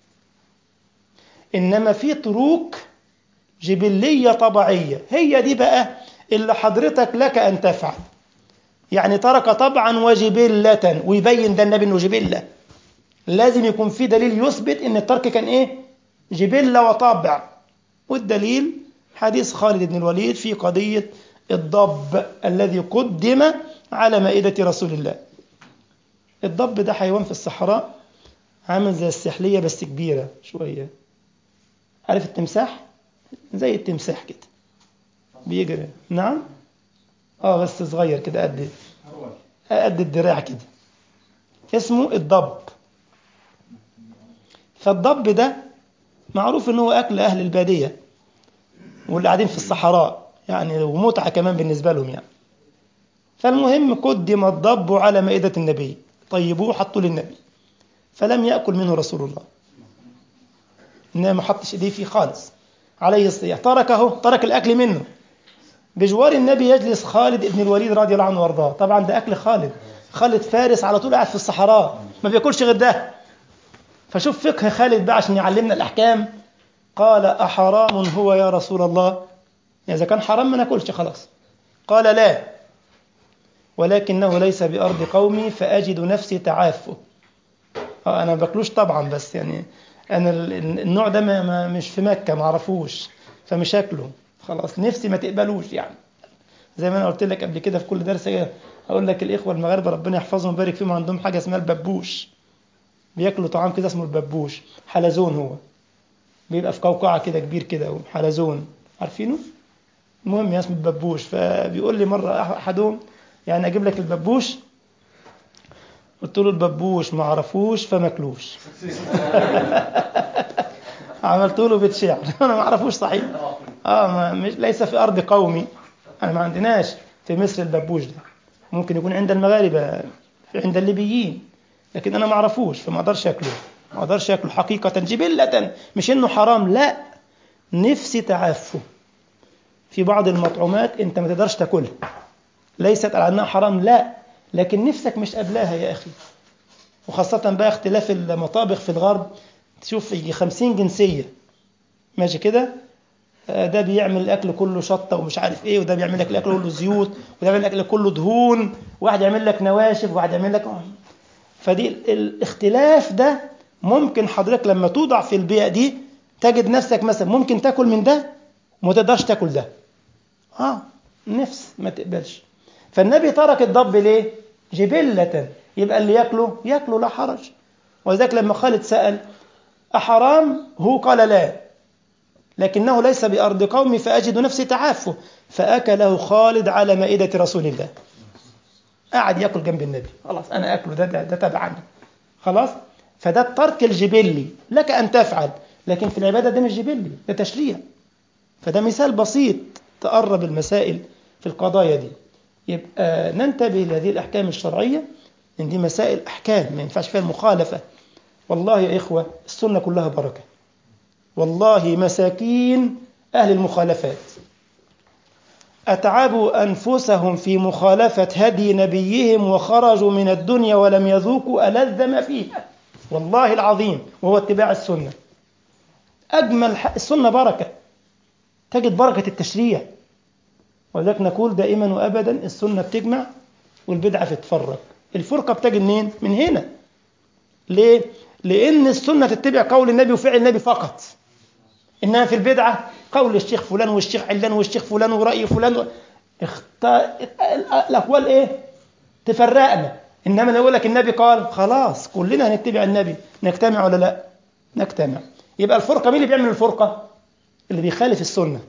إنما في تروك جبلية طبيعية هي دي بقى اللي حضرتك لك أن تفعل يعني ترك طبعا وجبلة ويبين ده النبي انه جبلة لازم يكون في دليل يثبت ان الترك كان ايه جبلة وطبع والدليل حديث خالد بن الوليد في قضية الضب الذي قدم على مائدة رسول الله الضب ده حيوان في الصحراء عامل زي السحلية بس كبيرة شوية عارف التمساح زي التمساح كده بيجري نعم اه بس صغير كده قد قد الدراع كده اسمه الضب فالضب ده معروف ان هو اكل اهل الباديه واللي قاعدين في الصحراء يعني ومتعه كمان بالنسبه لهم يعني فالمهم قدم الضب على مائده النبي طيبوه حطوا للنبي فلم ياكل منه رسول الله انما ما حطش ايديه فيه خالص عليه الصيام تركه ترك الاكل منه بجوار النبي يجلس خالد بن الوليد رضي الله عنه وارضاه طبعا ده اكل خالد خالد فارس على طول قاعد في الصحراء ما بياكلش غير ده فشوف فقه خالد بقى عشان يعلمنا الأحكام قال أحرام هو يا رسول الله إذا كان حرام ما ناكلش خلاص قال لا ولكنه ليس بأرض قومي فأجد نفسي تعافه آه أنا ما باكلوش طبعا بس يعني أنا النوع ده ما ما مش في مكة ما أعرفوش فمش أكله خلاص نفسي ما تقبلوش يعني زي ما أنا قلت لك قبل كده في كل درس أقول لك الإخوة المغاربة ربنا يحفظهم ويبارك فيهم عندهم حاجة اسمها الببوش بياكلوا طعام كده اسمه الببوش حلزون هو بيبقى في قوقعة كده كبير كده حلزون عارفينه المهم اسمه الببوش فبيقول لي مرة أحدهم يعني أجيب لك الببوش قلت له الببوش ما عرفوش فماكلوش عملت له بيت شعر انا ما اعرفوش صحيح اه ما مش ليس في ارض قومي انا ما عندناش في مصر الببوش ده ممكن يكون عند المغاربه عند الليبيين لكن انا ما اعرفوش فما اقدرش اكله ما اقدرش اكله حقيقه جبله مش انه حرام لا نفسي تعفه في بعض المطعومات انت ما تقدرش تاكلها ليست على انها حرام لا لكن نفسك مش قبلاها يا اخي وخاصة بقى اختلاف المطابخ في الغرب تشوف يجي 50 جنسية ماشي كده ده بيعمل الاكل كله شطه ومش عارف ايه وده بيعمل لك الاكل كله زيوت وده بيعمل الاكل كله دهون واحد يعمل لك نواشف وواحد يعمل لك فدي الاختلاف ده ممكن حضرتك لما توضع في البيئة دي تجد نفسك مثلا ممكن تاكل من ده وما تقدرش تاكل ده اه نفس ما تقبلش فالنبي ترك الضب ليه جبلة يبقى اللي ياكله ياكله لا حرج ولذلك لما خالد سأل أحرام هو قال لا لكنه ليس بأرض قومي فأجد نفسي تعافه فأكله خالد على مائدة رسول الله قاعد ياكل جنب النبي خلاص انا اكله ده ده, ده تبعني خلاص فده الترك الجبلي لك ان تفعل لكن في العباده ده مش جبلي ده تشريع فده مثال بسيط تقرب المسائل في القضايا دي يبقى ننتبه لهذه الاحكام الشرعيه ان دي مسائل احكام ما ينفعش فيها المخالفه والله يا اخوه السنه كلها بركه والله مساكين اهل المخالفات أتعبوا أنفسهم في مخالفة هدي نبيهم وخرجوا من الدنيا ولم يذوقوا ألذ ما فيها والله العظيم وهو اتباع السنة أجمل السنة بركة تجد بركة التشريع ولذلك نقول دائما وأبدا السنة بتجمع والبدعة بتتفرق الفرقة بتجي منين؟ من هنا ليه؟ لأن السنة تتبع قول النبي وفعل النبي فقط إنما في البدعة قول الشيخ فلان والشيخ علان والشيخ فلان ورأي فلان و... اخت... الأقوال إيه؟ تفرقنا إنما لو يقول لك النبي قال خلاص كلنا هنتبع النبي نجتمع ولا لا؟ نجتمع يبقى الفرقة مين اللي بيعمل الفرقة؟ اللي بيخالف السنة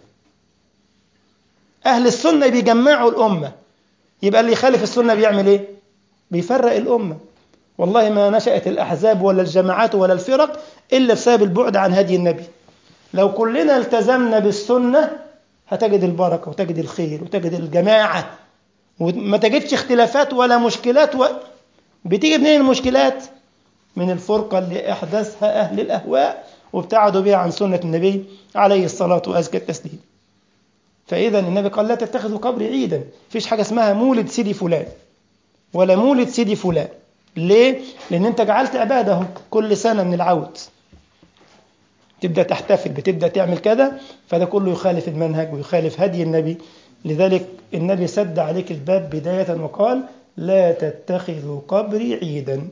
أهل السنة بيجمعوا الأمة يبقى اللي يخالف السنة بيعمل إيه؟ بيفرق الأمة والله ما نشأت الأحزاب ولا الجماعات ولا الفرق إلا بسبب البعد عن هدي النبي لو كلنا التزمنا بالسنة هتجد البركة وتجد الخير وتجد الجماعة وما تجدش اختلافات ولا مشكلات و... بتيجي منين المشكلات؟ من الفرقة اللي أحدثها أهل الأهواء وابتعدوا بها عن سنة النبي عليه الصلاة وأزكى التسليم فإذا النبي قال لا تتخذوا قبري عيدا فيش حاجة اسمها مولد سيدي فلان ولا مولد سيدي فلان ليه؟ لأن أنت جعلت عبادة كل سنة من العود تبدأ تحتفل بتبدأ تعمل كذا فده كله يخالف المنهج ويخالف هدي النبي لذلك النبي سد عليك الباب بداية وقال لا تتخذوا قبري عيدا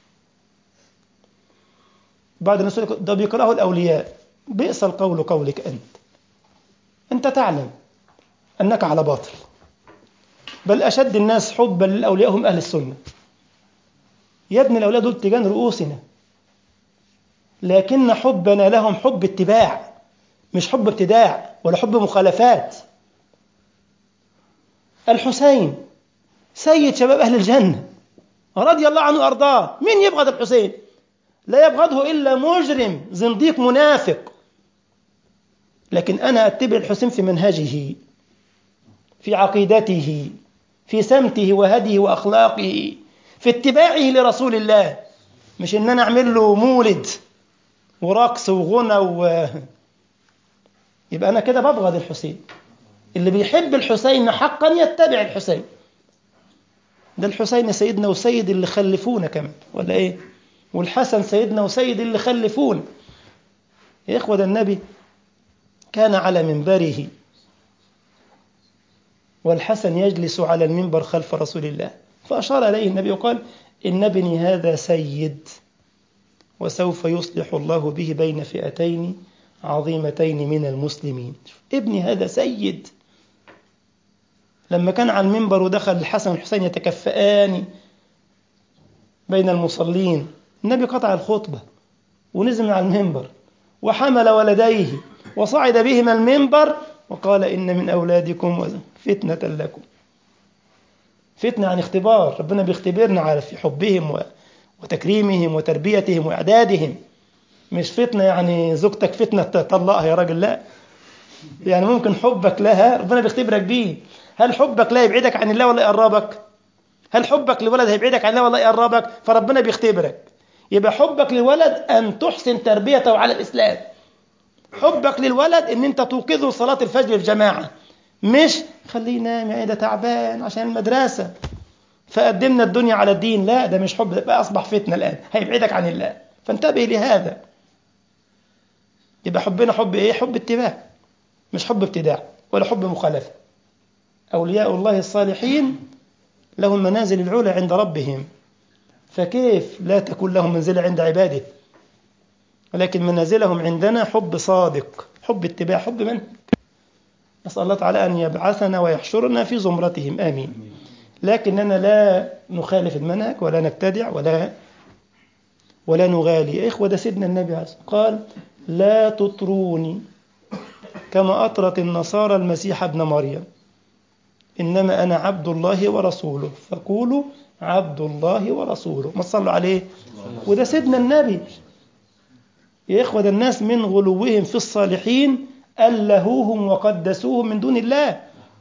بعد الناس ده بيكرهه الأولياء بئس القول قولك أنت أنت تعلم أنك على باطل بل أشد الناس حبا للأولياء هم أهل السنة يا ابن الأولياء دول تيجان رؤوسنا لكن حبنا لهم حب اتباع مش حب ابتداع ولا حب مخالفات الحسين سيد شباب أهل الجنة رضي الله عنه وأرضاه من يبغض الحسين لا يبغضه إلا مجرم زنديق منافق لكن أنا أتبع الحسين في منهجه في عقيدته في سمته وهديه وأخلاقه في اتباعه لرسول الله مش إن أنا أعمل له مولد ورقص وغنى و... يبقى أنا كده ببغض الحسين اللي بيحب الحسين حقا يتبع الحسين ده الحسين سيدنا وسيد اللي خلفونا كمان ولا ايه والحسن سيدنا وسيد اللي خلفونا يا اخوة ده النبي كان على منبره والحسن يجلس على المنبر خلف رسول الله فأشار إليه النبي وقال إن ابني هذا سيد وسوف يصلح الله به بين فئتين عظيمتين من المسلمين ابني هذا سيد لما كان على المنبر ودخل الحسن والحسين يتكفئان بين المصلين النبي قطع الخطبة ونزل على المنبر وحمل ولديه وصعد بهما المنبر وقال إن من أولادكم فتنة لكم فتنة عن اختبار ربنا بيختبرنا على في حبهم وتكريمهم وتربيتهم وإعدادهم مش فتنة يعني زوجتك فتنة تطلقها يا راجل لا يعني ممكن حبك لها ربنا بيختبرك بيه هل حبك لا يبعدك عن الله ولا يقربك هل حبك لولد هيبعدك عن الله ولا يقربك فربنا بيختبرك يبقى حبك للولد أن تحسن تربيته على الإسلام حبك للولد ان انت توقظه صلاة الفجر في جماعة مش خليه ينام يعني ده تعبان عشان المدرسة فقدمنا الدنيا على الدين لا ده مش حب ده بقى أصبح فتنة الآن هيبعدك عن الله فانتبه لهذا يبقى حبنا حب ايه حب اتباع مش حب ابتداع ولا حب مخالفة أولياء الله الصالحين لهم منازل العلا عند ربهم فكيف لا تكون لهم منزلة عند عباده ولكن منازلهم عندنا حب صادق حب اتباع حب من نسأل الله تعالى أن يبعثنا ويحشرنا في زمرتهم آمين لكننا لا نخالف المنهج ولا نبتدع ولا ولا نغالي يا إخوة ده سيدنا النبي عليه قال لا تطروني كما أطرت النصارى المسيح ابن مريم إنما أنا عبد الله ورسوله فقولوا عبد الله ورسوله ما تصلوا عليه وده سيدنا النبي يا إخوة ده الناس من غلوهم في الصالحين ألهوهم وقدسوهم من دون الله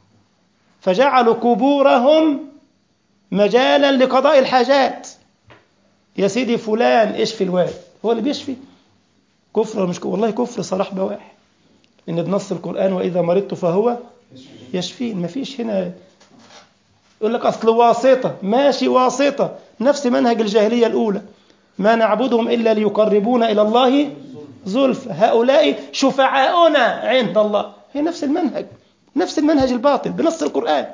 فجعلوا قبورهم مجالا لقضاء الحاجات يا سيدي فلان اشفي الواد هو اللي بيشفي كفر مش كفر. والله كفر صلاح بواح إن بنص القرآن وإذا مرضت فهو يشفين ما فيش هنا يقول لك أصل واسطة ماشي واسطة نفس منهج الجاهلية الأولى ما نعبدهم إلا ليقربونا إلى الله زلف هؤلاء شفعاؤنا عند الله هي نفس المنهج نفس المنهج الباطل بنص القرآن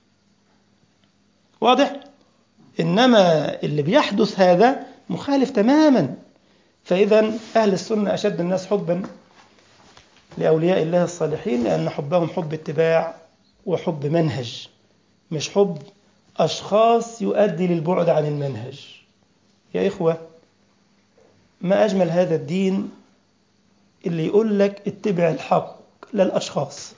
واضح إنما اللي بيحدث هذا مخالف تماما فإذا أهل السنة أشد الناس حبا لأولياء الله الصالحين لأن حبهم حب اتباع وحب منهج مش حب أشخاص يؤدي للبعد عن المنهج يا إخوة ما أجمل هذا الدين اللي يقول لك اتبع الحق لا الأشخاص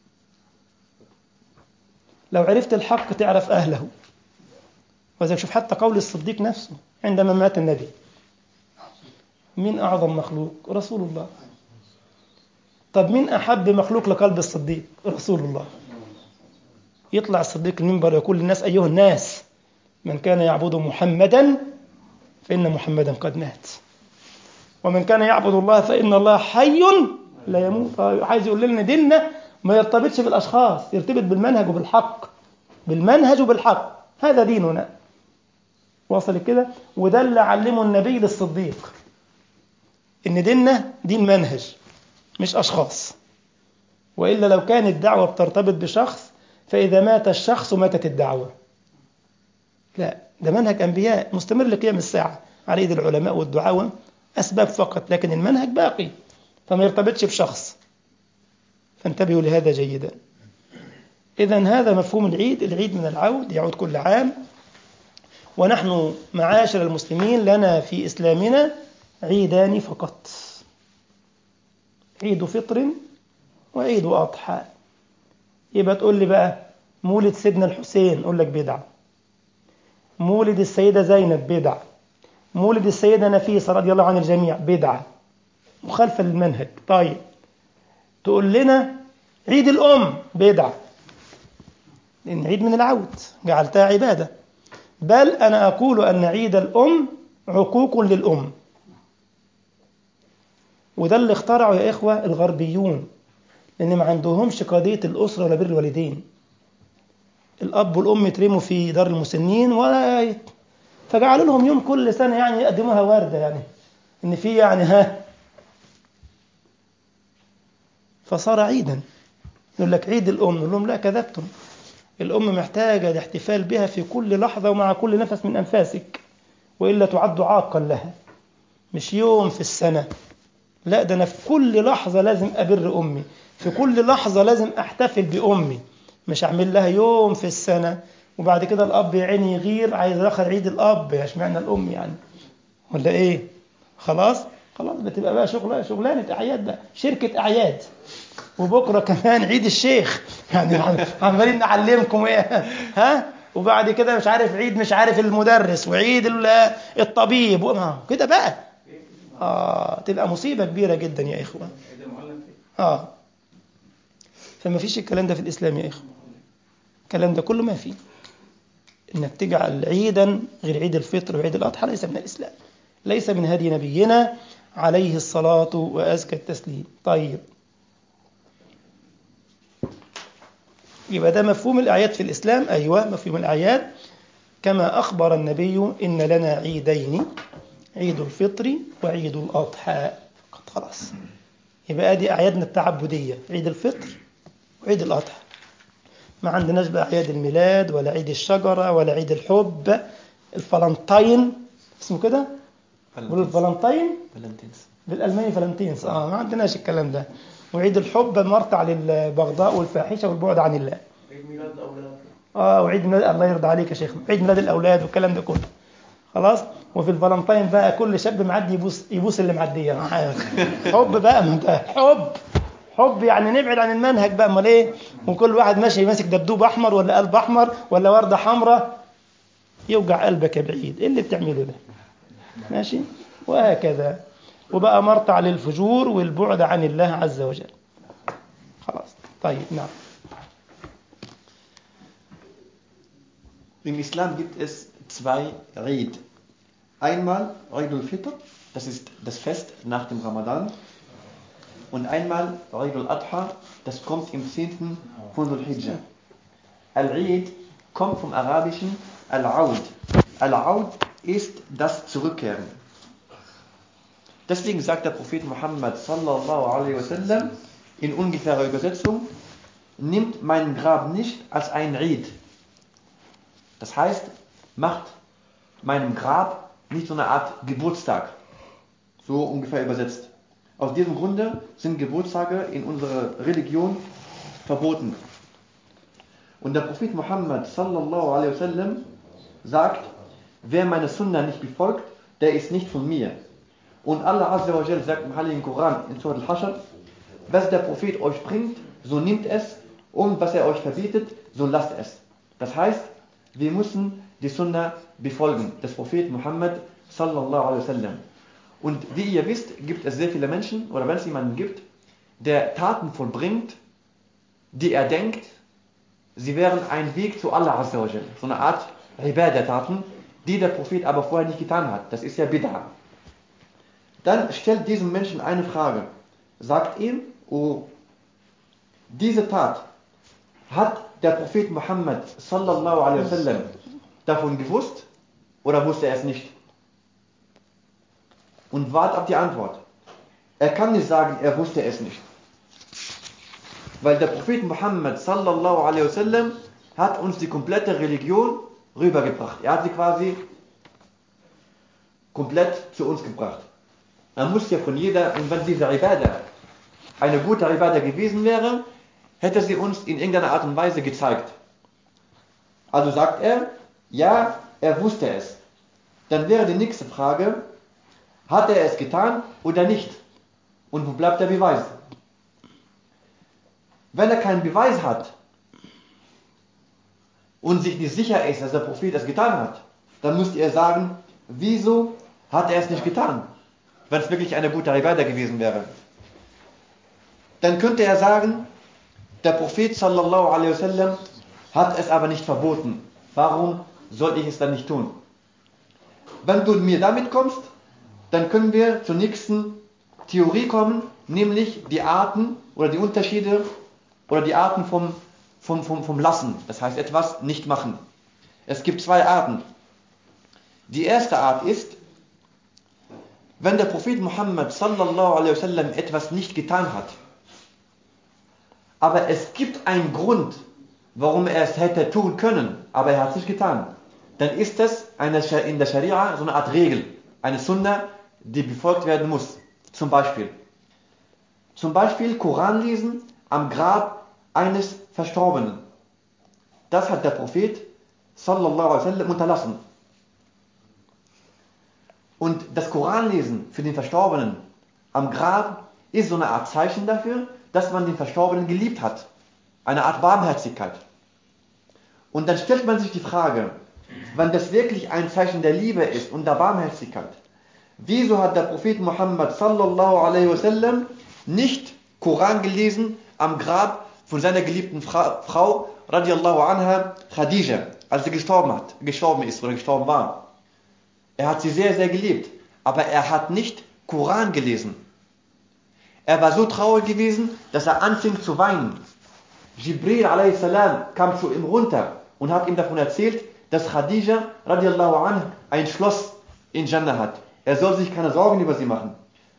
لو عرفت الحق تعرف أهله وإذا شوف حتى قول الصديق نفسه عندما مات النبي مين أعظم مخلوق رسول الله طب مين أحب مخلوق لقلب الصديق رسول الله يطلع الصديق المنبر يقول للناس أيها الناس من كان يعبد محمدا فإن محمدا قد مات ومن كان يعبد الله فإن الله حي لا يموت عايز يقول لنا ديننا ما يرتبطش بالأشخاص يرتبط بالمنهج وبالحق بالمنهج وبالحق هذا ديننا وصل كده وده اللي علمه النبي للصديق إن ديننا دين منهج مش أشخاص وإلا لو كانت الدعوة بترتبط بشخص فإذا مات الشخص ماتت الدعوة لا ده منهج أنبياء مستمر لقيام الساعة على يد العلماء والدعاوى أسباب فقط لكن المنهج باقي فما يرتبطش بشخص فانتبهوا لهذا جيدا إذا هذا مفهوم العيد العيد من العود يعود كل عام ونحن معاشر المسلمين لنا في إسلامنا عيدان فقط عيد فطر وعيد أضحى يبقى تقول لي بقى مولد سيدنا الحسين أقول لك بدعة مولد السيدة زينب بدعة مولد السيدة نفيسة رضي الله عن الجميع بدعة مخالفة للمنهج طيب تقول لنا عيد الأم بدعة لأن عيد من العود جعلتها عبادة بل أنا أقول أن عيد الأم عقوق للأم وده اللي اخترعه يا إخوة الغربيون لأن ما عندهمش قضية الأسرة ولا بر الوالدين الأب والأم يترموا في دار المسنين ولا فجعلوا لهم يوم كل سنة يعني يقدموها وردة يعني إن في يعني ها فصار عيدا يقول لك عيد الأم نقول لهم لا كذبتم الأم محتاجة الاحتفال بها في كل لحظة ومع كل نفس من أنفاسك وإلا تعد عاقا لها مش يوم في السنة لا ده أنا في كل لحظة لازم أبر أمي في كل لحظة لازم أحتفل بأمي مش أعمل لها يوم في السنة وبعد كده الأب يا عيني يغير عايز يدخل عيد الأب اشمعنى الأم يعني ولا إيه خلاص خلاص بتبقى بقى شغلة شغلانة أعياد بقى شركة أعياد وبكرة كمان عيد الشيخ يعني عمالين نعلمكم إيه ها وبعد كده مش عارف عيد مش عارف المدرس وعيد الطبيب كده بقى آه تبقى مصيبة كبيرة جدا يا إخوة آه فما فيش الكلام ده في الإسلام يا إخوة الكلام ده كله ما فيه إنك تجعل عيدا غير عيد الفطر وعيد الأضحى ليس من الإسلام ليس من هدي نبينا عليه الصلاة وأزكى التسليم طيب يبقى ده مفهوم الأعياد في الإسلام أيوة مفهوم الأعياد كما أخبر النبي إن لنا عيدين عيد الفطر وعيد الأضحى فقط خلاص يبقى دي أعيادنا التعبدية عيد الفطر وعيد الأضحى ما عندناش بقى أعياد الميلاد ولا عيد الشجرة ولا عيد الحب الفالنتين اسمه كده بيقولوا الفالنتين فالنتينز بالألماني فالنتينز اه ما عندناش الكلام ده وعيد الحب المرتع للبغضاء والفاحشة والبعد عن الله عيد ميلاد الأولاد اه وعيد ميلاد الله يرضى عليك يا شيخ عيد ميلاد الأولاد والكلام ده كله خلاص وفي الفالنتين بقى كل شاب معدي يبوس يبوس اللي معديه حب بقى ما انت حب حب يعني نبعد عن المنهج بقى امال ايه وكل واحد ماشي ماسك دبدوب احمر ولا قلب احمر ولا ورده حمراء يوجع قلبك يا بعيد ايه اللي بتعمله ده ماشي وهكذا وبقى مرتع للفجور والبعد عن الله عز وجل خلاص طيب نعم Im Islam gibt es zwei Eid. Einmal Eid al-Fitr, das ist das Fest nach dem Ramadan. Und einmal Eid al-Adha, das kommt im 10. von Dhul-Hijjah. Al-Eid kommt vom arabischen Al-Aud. Al-Aud ist das Zurückkehren. Deswegen sagt der Prophet Muhammad sallallahu alaihi wasallam in ungefährer Übersetzung, nimmt mein Grab nicht als ein Eid. Das heißt, macht meinem Grab nicht so eine Art Geburtstag. So ungefähr übersetzt. Aus diesem Grunde sind Geburtstage in unserer Religion verboten. Und der Prophet Muhammad sallallahu alaihi wasallam sagt, wer meine Sunna nicht befolgt, der ist nicht von mir. Und Allah Azza wa Jal sagt im Heiligen Koran in Surah Al-Hashr, was der Prophet euch bringt, so nimmt es und was er euch verbietet, so lasst es. Das heißt, wir müssen die Sunna befolgen, des Propheten Muhammad sallallahu alaihi wasallam. Und wie ihr wisst, gibt es sehr viele Menschen, oder wenn es jemanden gibt, der Taten vollbringt, die er denkt, sie wären ein Weg zu Allah Azza wa Jal. So eine Art Ibadah-Taten, die der Prophet aber vorher nicht getan hat. Das ist ja Bid'ah. Dann stellt diesem Menschen eine Frage. Sagt ihm, oh, diese Tat hat der Prophet Muhammad sallallahu alaihi wasallam davon gewusst oder wusste er es nicht? Und wart auf die Antwort. Er kann nicht sagen, er wusste es nicht. Weil der Prophet Muhammad sallallahu alaihi wasallam hat uns die komplette Religion rübergebracht. Er hat sie quasi komplett zu uns gebracht. Man muss ja von jeder, und wenn diese Ibadah eine gute Ibadah gewesen wäre, hätte sie uns in irgendeiner Art und Weise gezeigt. Also sagt er, ja, er wusste es. Dann wäre die nächste Frage, hat er es getan oder nicht? Und wo bleibt der Beweis? Wenn er keinen Beweis hat und sich nicht sicher ist, dass der Prophet es getan hat, dann müsste er sagen, wieso hat er es nicht getan? Wenn es wirklich eine gute Ibadah gewesen wäre. Dann könnte er sagen, der Prophet sallallahu alaihi wasallam hat es aber nicht verboten. Warum soll ich es dann nicht tun? Wenn du mir damit kommst, dann können wir zur nächsten Theorie kommen, nämlich die Arten oder die Unterschiede oder die Arten vom, vom, vom, vom Lassen, das heißt etwas nicht machen. Es gibt zwei Arten. Die erste Art ist, wenn der Prophet Muhammad sallallahu alaihi wasallam etwas nicht getan hat, aber es gibt einen Grund, warum er es hätte tun können, aber er hat es nicht getan, dann ist das eine, in der Scharia so eine Art Regel, eine Sunna, die befolgt werden muss. Zum Beispiel. Zum Beispiel Koran lesen am Grab eines Verstorbenen. Das hat der Prophet sallallahu alaihi wasallam unterlassen. Und das Koranlesen für den Verstorbenen am Grab ist so eine Art Zeichen dafür, dass man den Verstorbenen geliebt hat. Eine Art Barmherzigkeit. Und dann stellt man sich die Frage, wenn das wirklich ein Zeichen der Liebe ist und der Barmherzigkeit, wieso hat der Prophet Muhammad sallallahu alaihi wasallam nicht Koran gelesen am Grab von seiner geliebten Fra Frau radiallahu anha Khadija, als sie gestorben hat, gestorben ist oder gestorben war. Er hat sie sehr, sehr geliebt, aber er hat nicht Koran gelesen. Er war so traurig gewesen, dass er anfing zu weinen. Jibril a.s. kam zu ihm runter und hat ihm davon erzählt, dass Khadija radiallahu anha ein Schloss in Jannah hat. Er soll sich keine Sorgen über sie machen.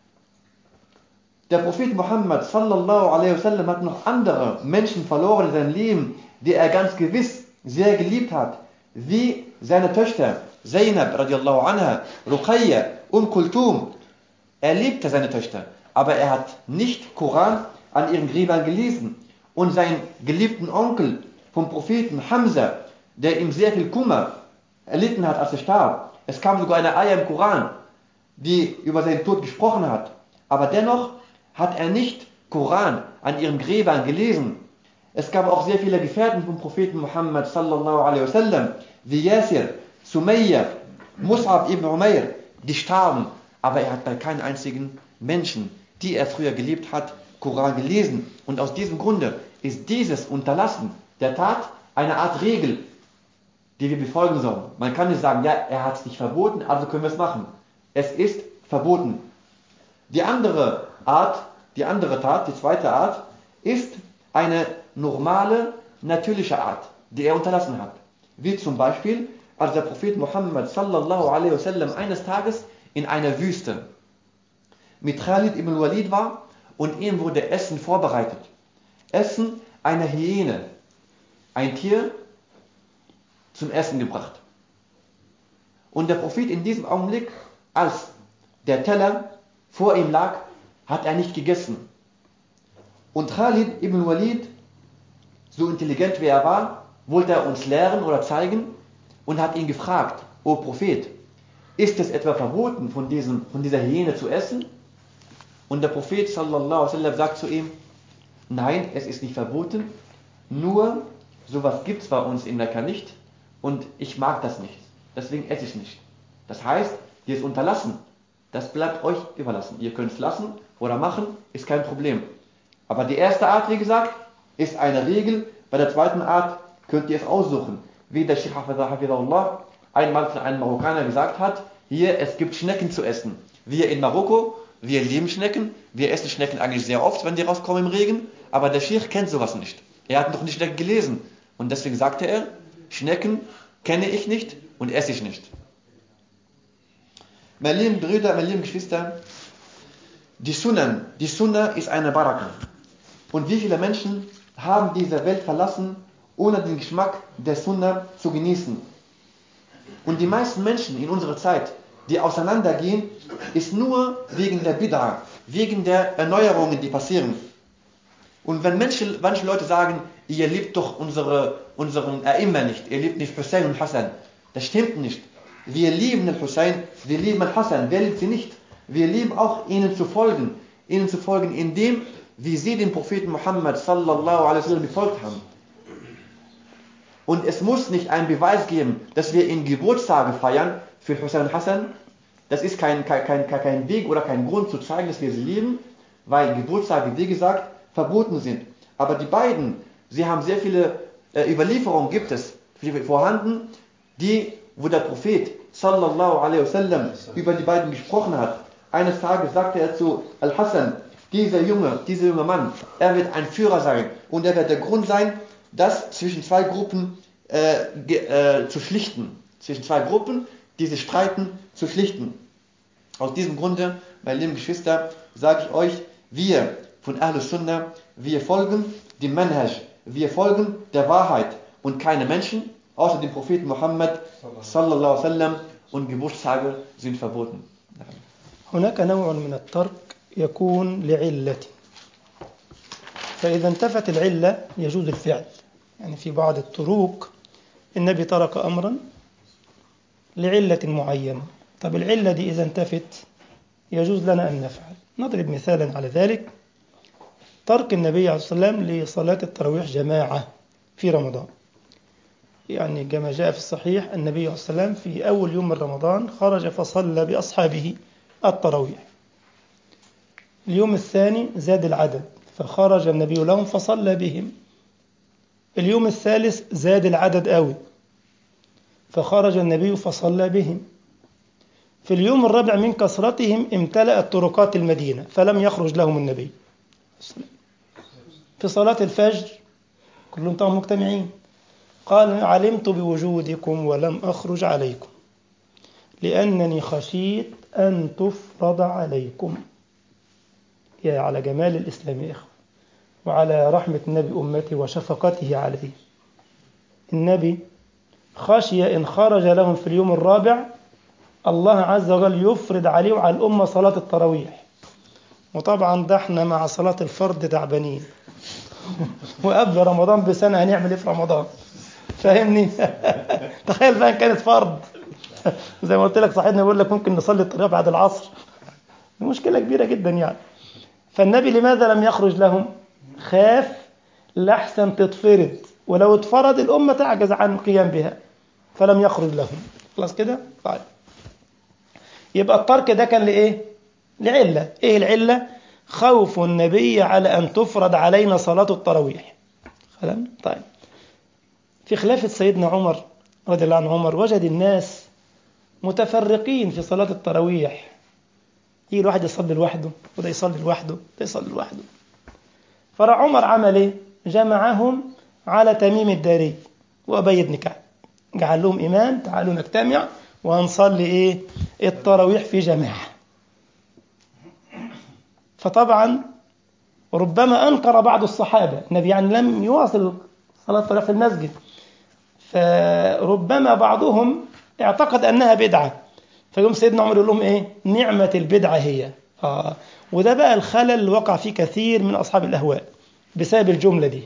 Der Prophet Muhammad sallallahu alaihi wasallam hat noch andere Menschen verloren in seinem Leben, die er ganz gewiss sehr geliebt hat, wie seine Töchter Zainab radiallahu anha, Ruqayya, Um Kultum. Er liebte seine Töchter, aber er hat nicht Koran an ihren Gräbern gelesen. Und seinen geliebten Onkel vom Propheten Hamza, der ihm sehr viel Kummer erlitten hat, als er starb. Es kam sogar eine Eier im Koran, die über seinen Tod gesprochen hat. Aber dennoch hat er nicht Koran an ihren Gräbern gelesen. Es gab auch sehr viele Gefährten vom Propheten Muhammad sallallahu alaihi wasallam, wie Yasir, Sumayya, Mus'ab ibn Umair, die starben, aber er hat bei keinem einzigen Menschen, die er früher geliebt hat, Koran gelesen. Und aus diesem Grunde ist dieses Unterlassen der Tat eine Art Regel, die wir befolgen sollen. Man kann nicht sagen, ja, er hat es nicht verboten, also können wir es machen. Es ist verboten. Die andere Art, die andere Tat, die zweite Art, ist eine normale, natürliche Art, die er unterlassen hat. Wie zum Beispiel, als der Prophet Muhammad sallallahu alaihi wasallam eines Tages in einer Wüste mit Khalid ibn Walid war und ihm wurde Essen vorbereitet. Essen einer Hyäne, ein Tier zum Essen gebracht. Und der Prophet in diesem Augenblick, als der Teller vor ihm lag, hat er nicht gegessen. Und Khalid ibn Walid, so intelligent wie er war, wollte er uns lehren oder zeigen und hat ihn gefragt, O Prophet, ist es etwa verboten, von, diesem, von dieser Hyäne zu essen? Und der Prophet sallallahu alaihi wasallam sagt zu ihm, nein, es ist nicht verboten, nur sowas gibt es bei uns in Mekka nicht und ich mag das nicht. Deswegen esse ich nicht. Das heißt, dieses Unterlassen, das bleibt euch überlassen. Ihr könnt es lassen oder machen, ist kein Problem. Aber die erste Art, wie gesagt, ist eine Regel. Bei der zweiten Art könnt ihr es aussuchen. Wie der Sheikh Hafizahullah einmal zu einem Marokkaner gesagt hat, hier, es gibt Schnecken zu essen. Wir in Marokko, wir lieben Schnecken, wir essen Schnecken eigentlich sehr oft, wenn die rauskommen im Regen, aber der Sheikh kennt sowas nicht. Er hat noch nicht Schnecken gelesen. Und deswegen sagte er, Schnecken kenne ich nicht und esse ich nicht. Meine lieben Brüder, meine lieben Geschwister, die Sunnen, die Sunna ist eine Baraka. Und wie viele Menschen haben diese Welt verlassen, ohne den Geschmack der Sunna zu genießen. Und die meisten Menschen in unserer Zeit, die auseinandergehen, ist nur wegen der Bid'a, wegen der Erneuerungen, die passieren. Und wenn manche, manche Leute sagen, ihr liebt doch unsere, unseren A'imma nicht, ihr liebt nicht Hussein und Hassan, das stimmt nicht. Wir lieben den Hussein, wir lieben den Hassan, wer liebt sie nicht? Wir lieben auch ihnen zu folgen, ihnen zu folgen in dem, wie sie den Propheten Muhammad sallallahu alaihi wasallam befolgt haben. Und es muss nicht einen Beweis geben, dass wir in Geburtstage feiern für Hussein und Hassan. Das ist kein, kein, kein, kein Weg oder kein Grund zu zeigen, dass wir sie lieben, weil Geburtstage, wie gesagt, verboten sind. Aber die beiden, sie haben sehr viele äh, Überlieferungen, gibt es vorhanden, die, wo der Prophet sallallahu alaihi wasallam über die beiden gesprochen hat. Eines Tages sagte er zu Al-Hassan, dieser Junge, dieser junge Mann, er wird ein Führer sein und er wird der Grund sein, das zwischen zwei Gruppen äh, äh, zu schlichten. Zwischen zwei Gruppen, die sich streiten, zu schlichten. Aus diesem Grunde, meine lieben Geschwister, sage ich euch, wir von Ahlus Sunnah, wir folgen dem Manhaj, wir folgen der Wahrheit und keine Menschen, außer dem Propheten Muhammad sallallahu alaihi wasallam und Geburtstage sind verboten. هناك نوع من الترك يكون لعلة فإذا انتفت العلة يجوز الفعل يعني في بعض الطرق النبي ترك أمرا لعلة معينة طب العلة دي إذا انتفت يجوز لنا أن نفعل نضرب مثالا على ذلك ترك النبي عليه الصلاة والسلام لصلاة التراويح جماعة في رمضان يعني كما جاء في الصحيح النبي عليه الصلاة والسلام في أول يوم من رمضان خرج فصلى بأصحابه التراويح اليوم الثاني زاد العدد فخرج النبي لهم فصلى بهم اليوم الثالث زاد العدد قوي فخرج النبي فصلى بهم في اليوم الرابع من كثرتهم امتلأت طرقات المدينة فلم يخرج لهم النبي في صلاة الفجر كلهم طبعا مجتمعين قال علمت بوجودكم ولم أخرج عليكم لأنني خشيت أن تفرض عليكم يا على جمال الإسلام يا إخوة وعلى رحمة النبي أمته وشفقته عليه النبي خشي إن خرج لهم في اليوم الرابع الله عز وجل يفرض عليه وعلى الأمة صلاة التراويح وطبعا ده احنا مع صلاة الفرد تعبانين وقبل رمضان بسنة هنعمل ايه في رمضان فاهمني تخيل بقى ان كانت فرض زي ما قلت لك صاحبنا بيقول لك ممكن نصلي التراويح بعد العصر مشكلة كبيرة جدا يعني فالنبي لماذا لم يخرج لهم خاف لحسن تتفرض ولو اتفرض الأمة تعجز عن القيام بها فلم يخرج لهم خلاص كده طيب يبقى الترك ده كان لإيه لعلة إيه العلة خوف النبي على أن تفرض علينا صلاة التراويح خلاص طيب في خلافة سيدنا عمر رضي الله عنه عمر وجد الناس متفرقين في صلاة التراويح يجي الواحد يصلي لوحده وده يصلي لوحده ده يصلي لوحده فرع عمر عمل ايه جمعهم على تميم الداري وأبي بن كعب جعل لهم إمام تعالوا نجتمع وهنصلي ايه التراويح في جماعة فطبعا ربما أنكر بعض الصحابة النبي يعني لم يواصل صلاة التراويح في المسجد فربما بعضهم اعتقد أنها بدعة فيقوم سيدنا عمر يقول لهم ايه نعمة البدعة هي آه. وده بقى الخلل اللي وقع فيه كثير من أصحاب الأهواء بسبب الجملة دي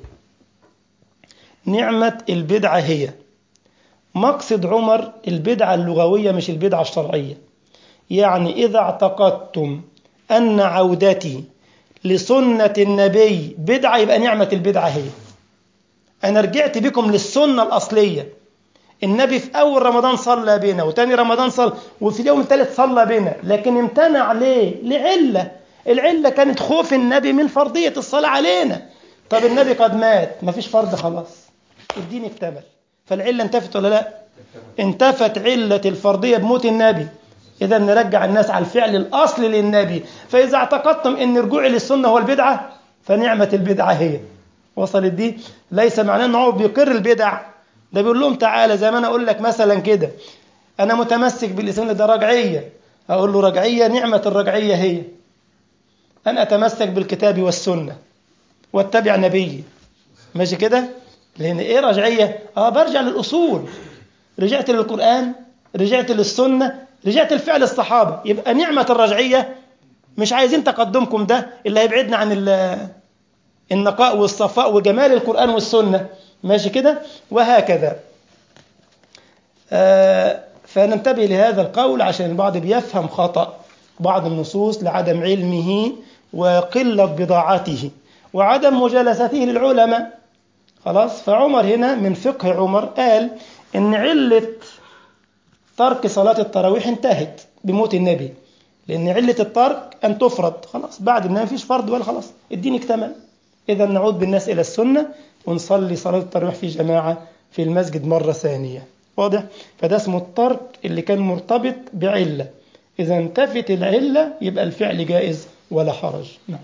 نعمة البدعة هي مقصد عمر البدعة اللغوية مش البدعة الشرعية يعني إذا اعتقدتم أن عودتي لسنة النبي بدعة يبقى نعمة البدعة هي أنا رجعت بكم للسنة الأصلية النبي في أول رمضان صلى بنا وتاني رمضان صلى وفي اليوم الثالث صلى بنا لكن امتنع ليه؟ لعلة العلة كانت خوف النبي من فرضية الصلاة علينا طب النبي قد مات مفيش فرض خلاص الدين اكتمل فالعلة انتفت ولا لا انتفت علة الفرضية بموت النبي إذا نرجع الناس على الفعل الأصلي للنبي فإذا اعتقدتم أن رجوعي للسنة هو البدعة فنعمة البدعة هي وصلت دي ليس معناه أنه هو بيقر البدع ده بيقول لهم تعالى زي ما أنا أقول لك مثلا كده أنا متمسك بالإسلام ده رجعية أقول له رجعية نعمة الرجعية هي أن أتمسك بالكتاب والسنة واتبع نبيي ماشي كده لأن إيه رجعية آه برجع للأصول رجعت للقرآن رجعت للسنة رجعت لفعل الصحابة يبقى نعمة الرجعية مش عايزين تقدمكم ده اللي هيبعدنا عن النقاء والصفاء وجمال القرآن والسنة ماشي كده وهكذا آه فننتبه لهذا القول عشان البعض بيفهم خطأ بعض النصوص لعدم علمه وقلة بضاعته وعدم مجالسته للعلماء خلاص فعمر هنا من فقه عمر قال ان علة ترك صلاة التراويح انتهت بموت النبي لأن علة الترك أن تفرض خلاص بعد النبي مفيش فرض ولا خلاص الدين اكتمل إذا نعود بالناس إلى السنة ونصلي صلاة التراويح في جماعة في المسجد مرة ثانية واضح فده اسمه الترك اللي كان مرتبط بعلة إذا انتفت العلة يبقى الفعل جائز ولا حرج نعم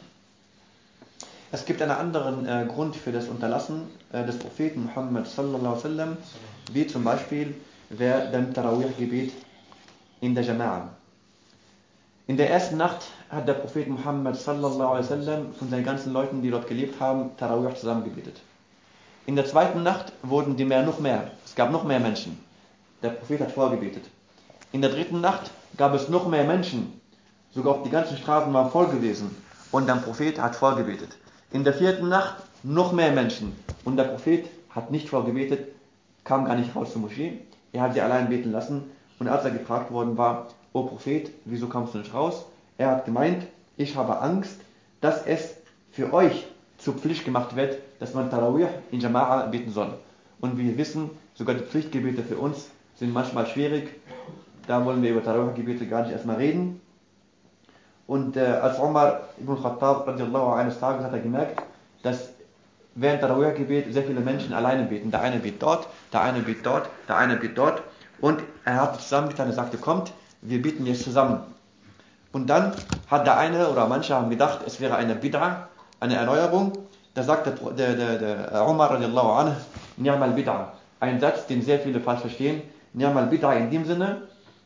Es gibt einen anderen äh, Grund für das Unterlassen äh, des Propheten Muhammad sallallahu alaihi wasallam, wie zum Beispiel wer dem Tarawih-Gebet in der Jama'a. In der ersten Nacht hat der Prophet Muhammad sallallahu alaihi wasallam von seinen ganzen Leuten, die dort gelebt haben, Tarawih zusammen gebetet. In der zweiten Nacht wurden die mehr noch mehr. Es gab noch mehr Menschen. Der Prophet hat vorgebetet. In der dritten Nacht gab es noch mehr Menschen. Sogar auch die ganzen Straßen waren voll gewesen. Und der Prophet hat vorgebetet. In der vierten Nacht noch mehr Menschen. Und der Prophet hat nicht vorgebetet, kam gar nicht raus zur Moschee. Er hat sie allein beten lassen. Und als er gefragt worden war, O Prophet, wieso kommst du nicht raus? Er hat gemeint, ich habe Angst, dass es für euch zur Pflicht gemacht wird, dass man Tarawih in Jama'a beten soll. Und wie wir wissen, sogar die Pflichtgebete für uns sind manchmal schwierig. Da wollen wir über Tarawih-Gebete gar nicht erstmal reden. Und äh, als Umar ibn Khattab radiallahu eines Tages hat er gemerkt, dass während der Tarawih-Gebet sehr viele Menschen alleine beten. Der eine betet dort, der eine betet dort, der eine betet dort. Und er hat zusammengetan und sagte, kommt, wir beten jetzt zusammen. Und dann hat der eine oder manche haben gedacht, es wäre eine Bid'a, eine Erneuerung. Da sagt der, der, der, der Umar radiallahu anhu, Ni'mal Bid'a. Ein Satz, den sehr viele falsch verstehen. Ni'mal Bid'a in dem Sinne,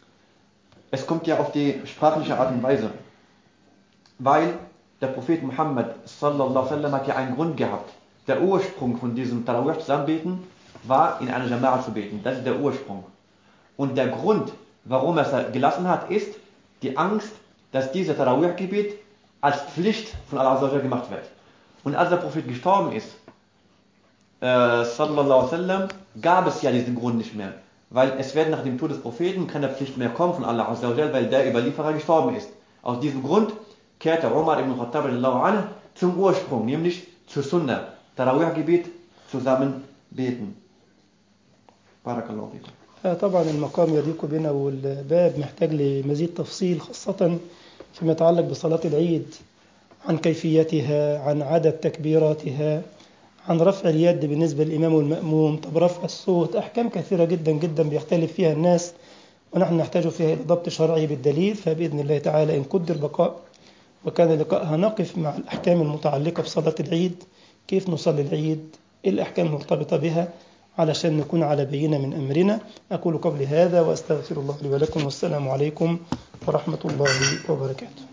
es kommt ja auf die sprachliche Art und Weise. Weil der Prophet Muhammad sallallahu alaihi wasallam hat ja einen Grund gehabt. Der Ursprung von diesem Tarawih zusammenbeten war in einer Jama'a zu beten. Das ist der Ursprung. Und der Grund, warum er es gelassen hat, ist die Angst, dass dieser Tarawih-Gebet als Pflicht von Allah Azza wa Jalla gemacht wird. Und als der Prophet gestorben ist, äh, sallallahu alaihi wasallam, gab es ja diesen Grund nicht mehr. Weil es wird nach dem Tod des Propheten keine Pflicht mehr kommen von Allah Azza wa Jalla, weil der Überlieferer gestorben ist. Aus diesem Grund kehrte Umar ibn Khattab anhu zum Ursprung, nämlich zur Sunnah. Tarawih-Gebet zusammen beten. Barakallahu fikum. طبعا المقام يضيق بنا والباب محتاج لمزيد تفصيل خاصة فيما يتعلق بصلاة العيد عن كيفيتها عن عدد تكبيراتها عن رفع اليد بالنسبة للإمام والمأموم طب رفع الصوت أحكام كثيرة جدا جدا بيختلف فيها الناس ونحن نحتاج فيها إلى ضبط شرعي بالدليل فبإذن الله تعالى إن قدر بقاء وكان لقاء هنقف مع الأحكام المتعلقة بصلاة العيد كيف نصلي العيد إيه الأحكام المرتبطة بها علشان نكون على بينة من أمرنا أقول قبل هذا وأستغفر الله لي ولكم والسلام عليكم ورحمة الله وبركاته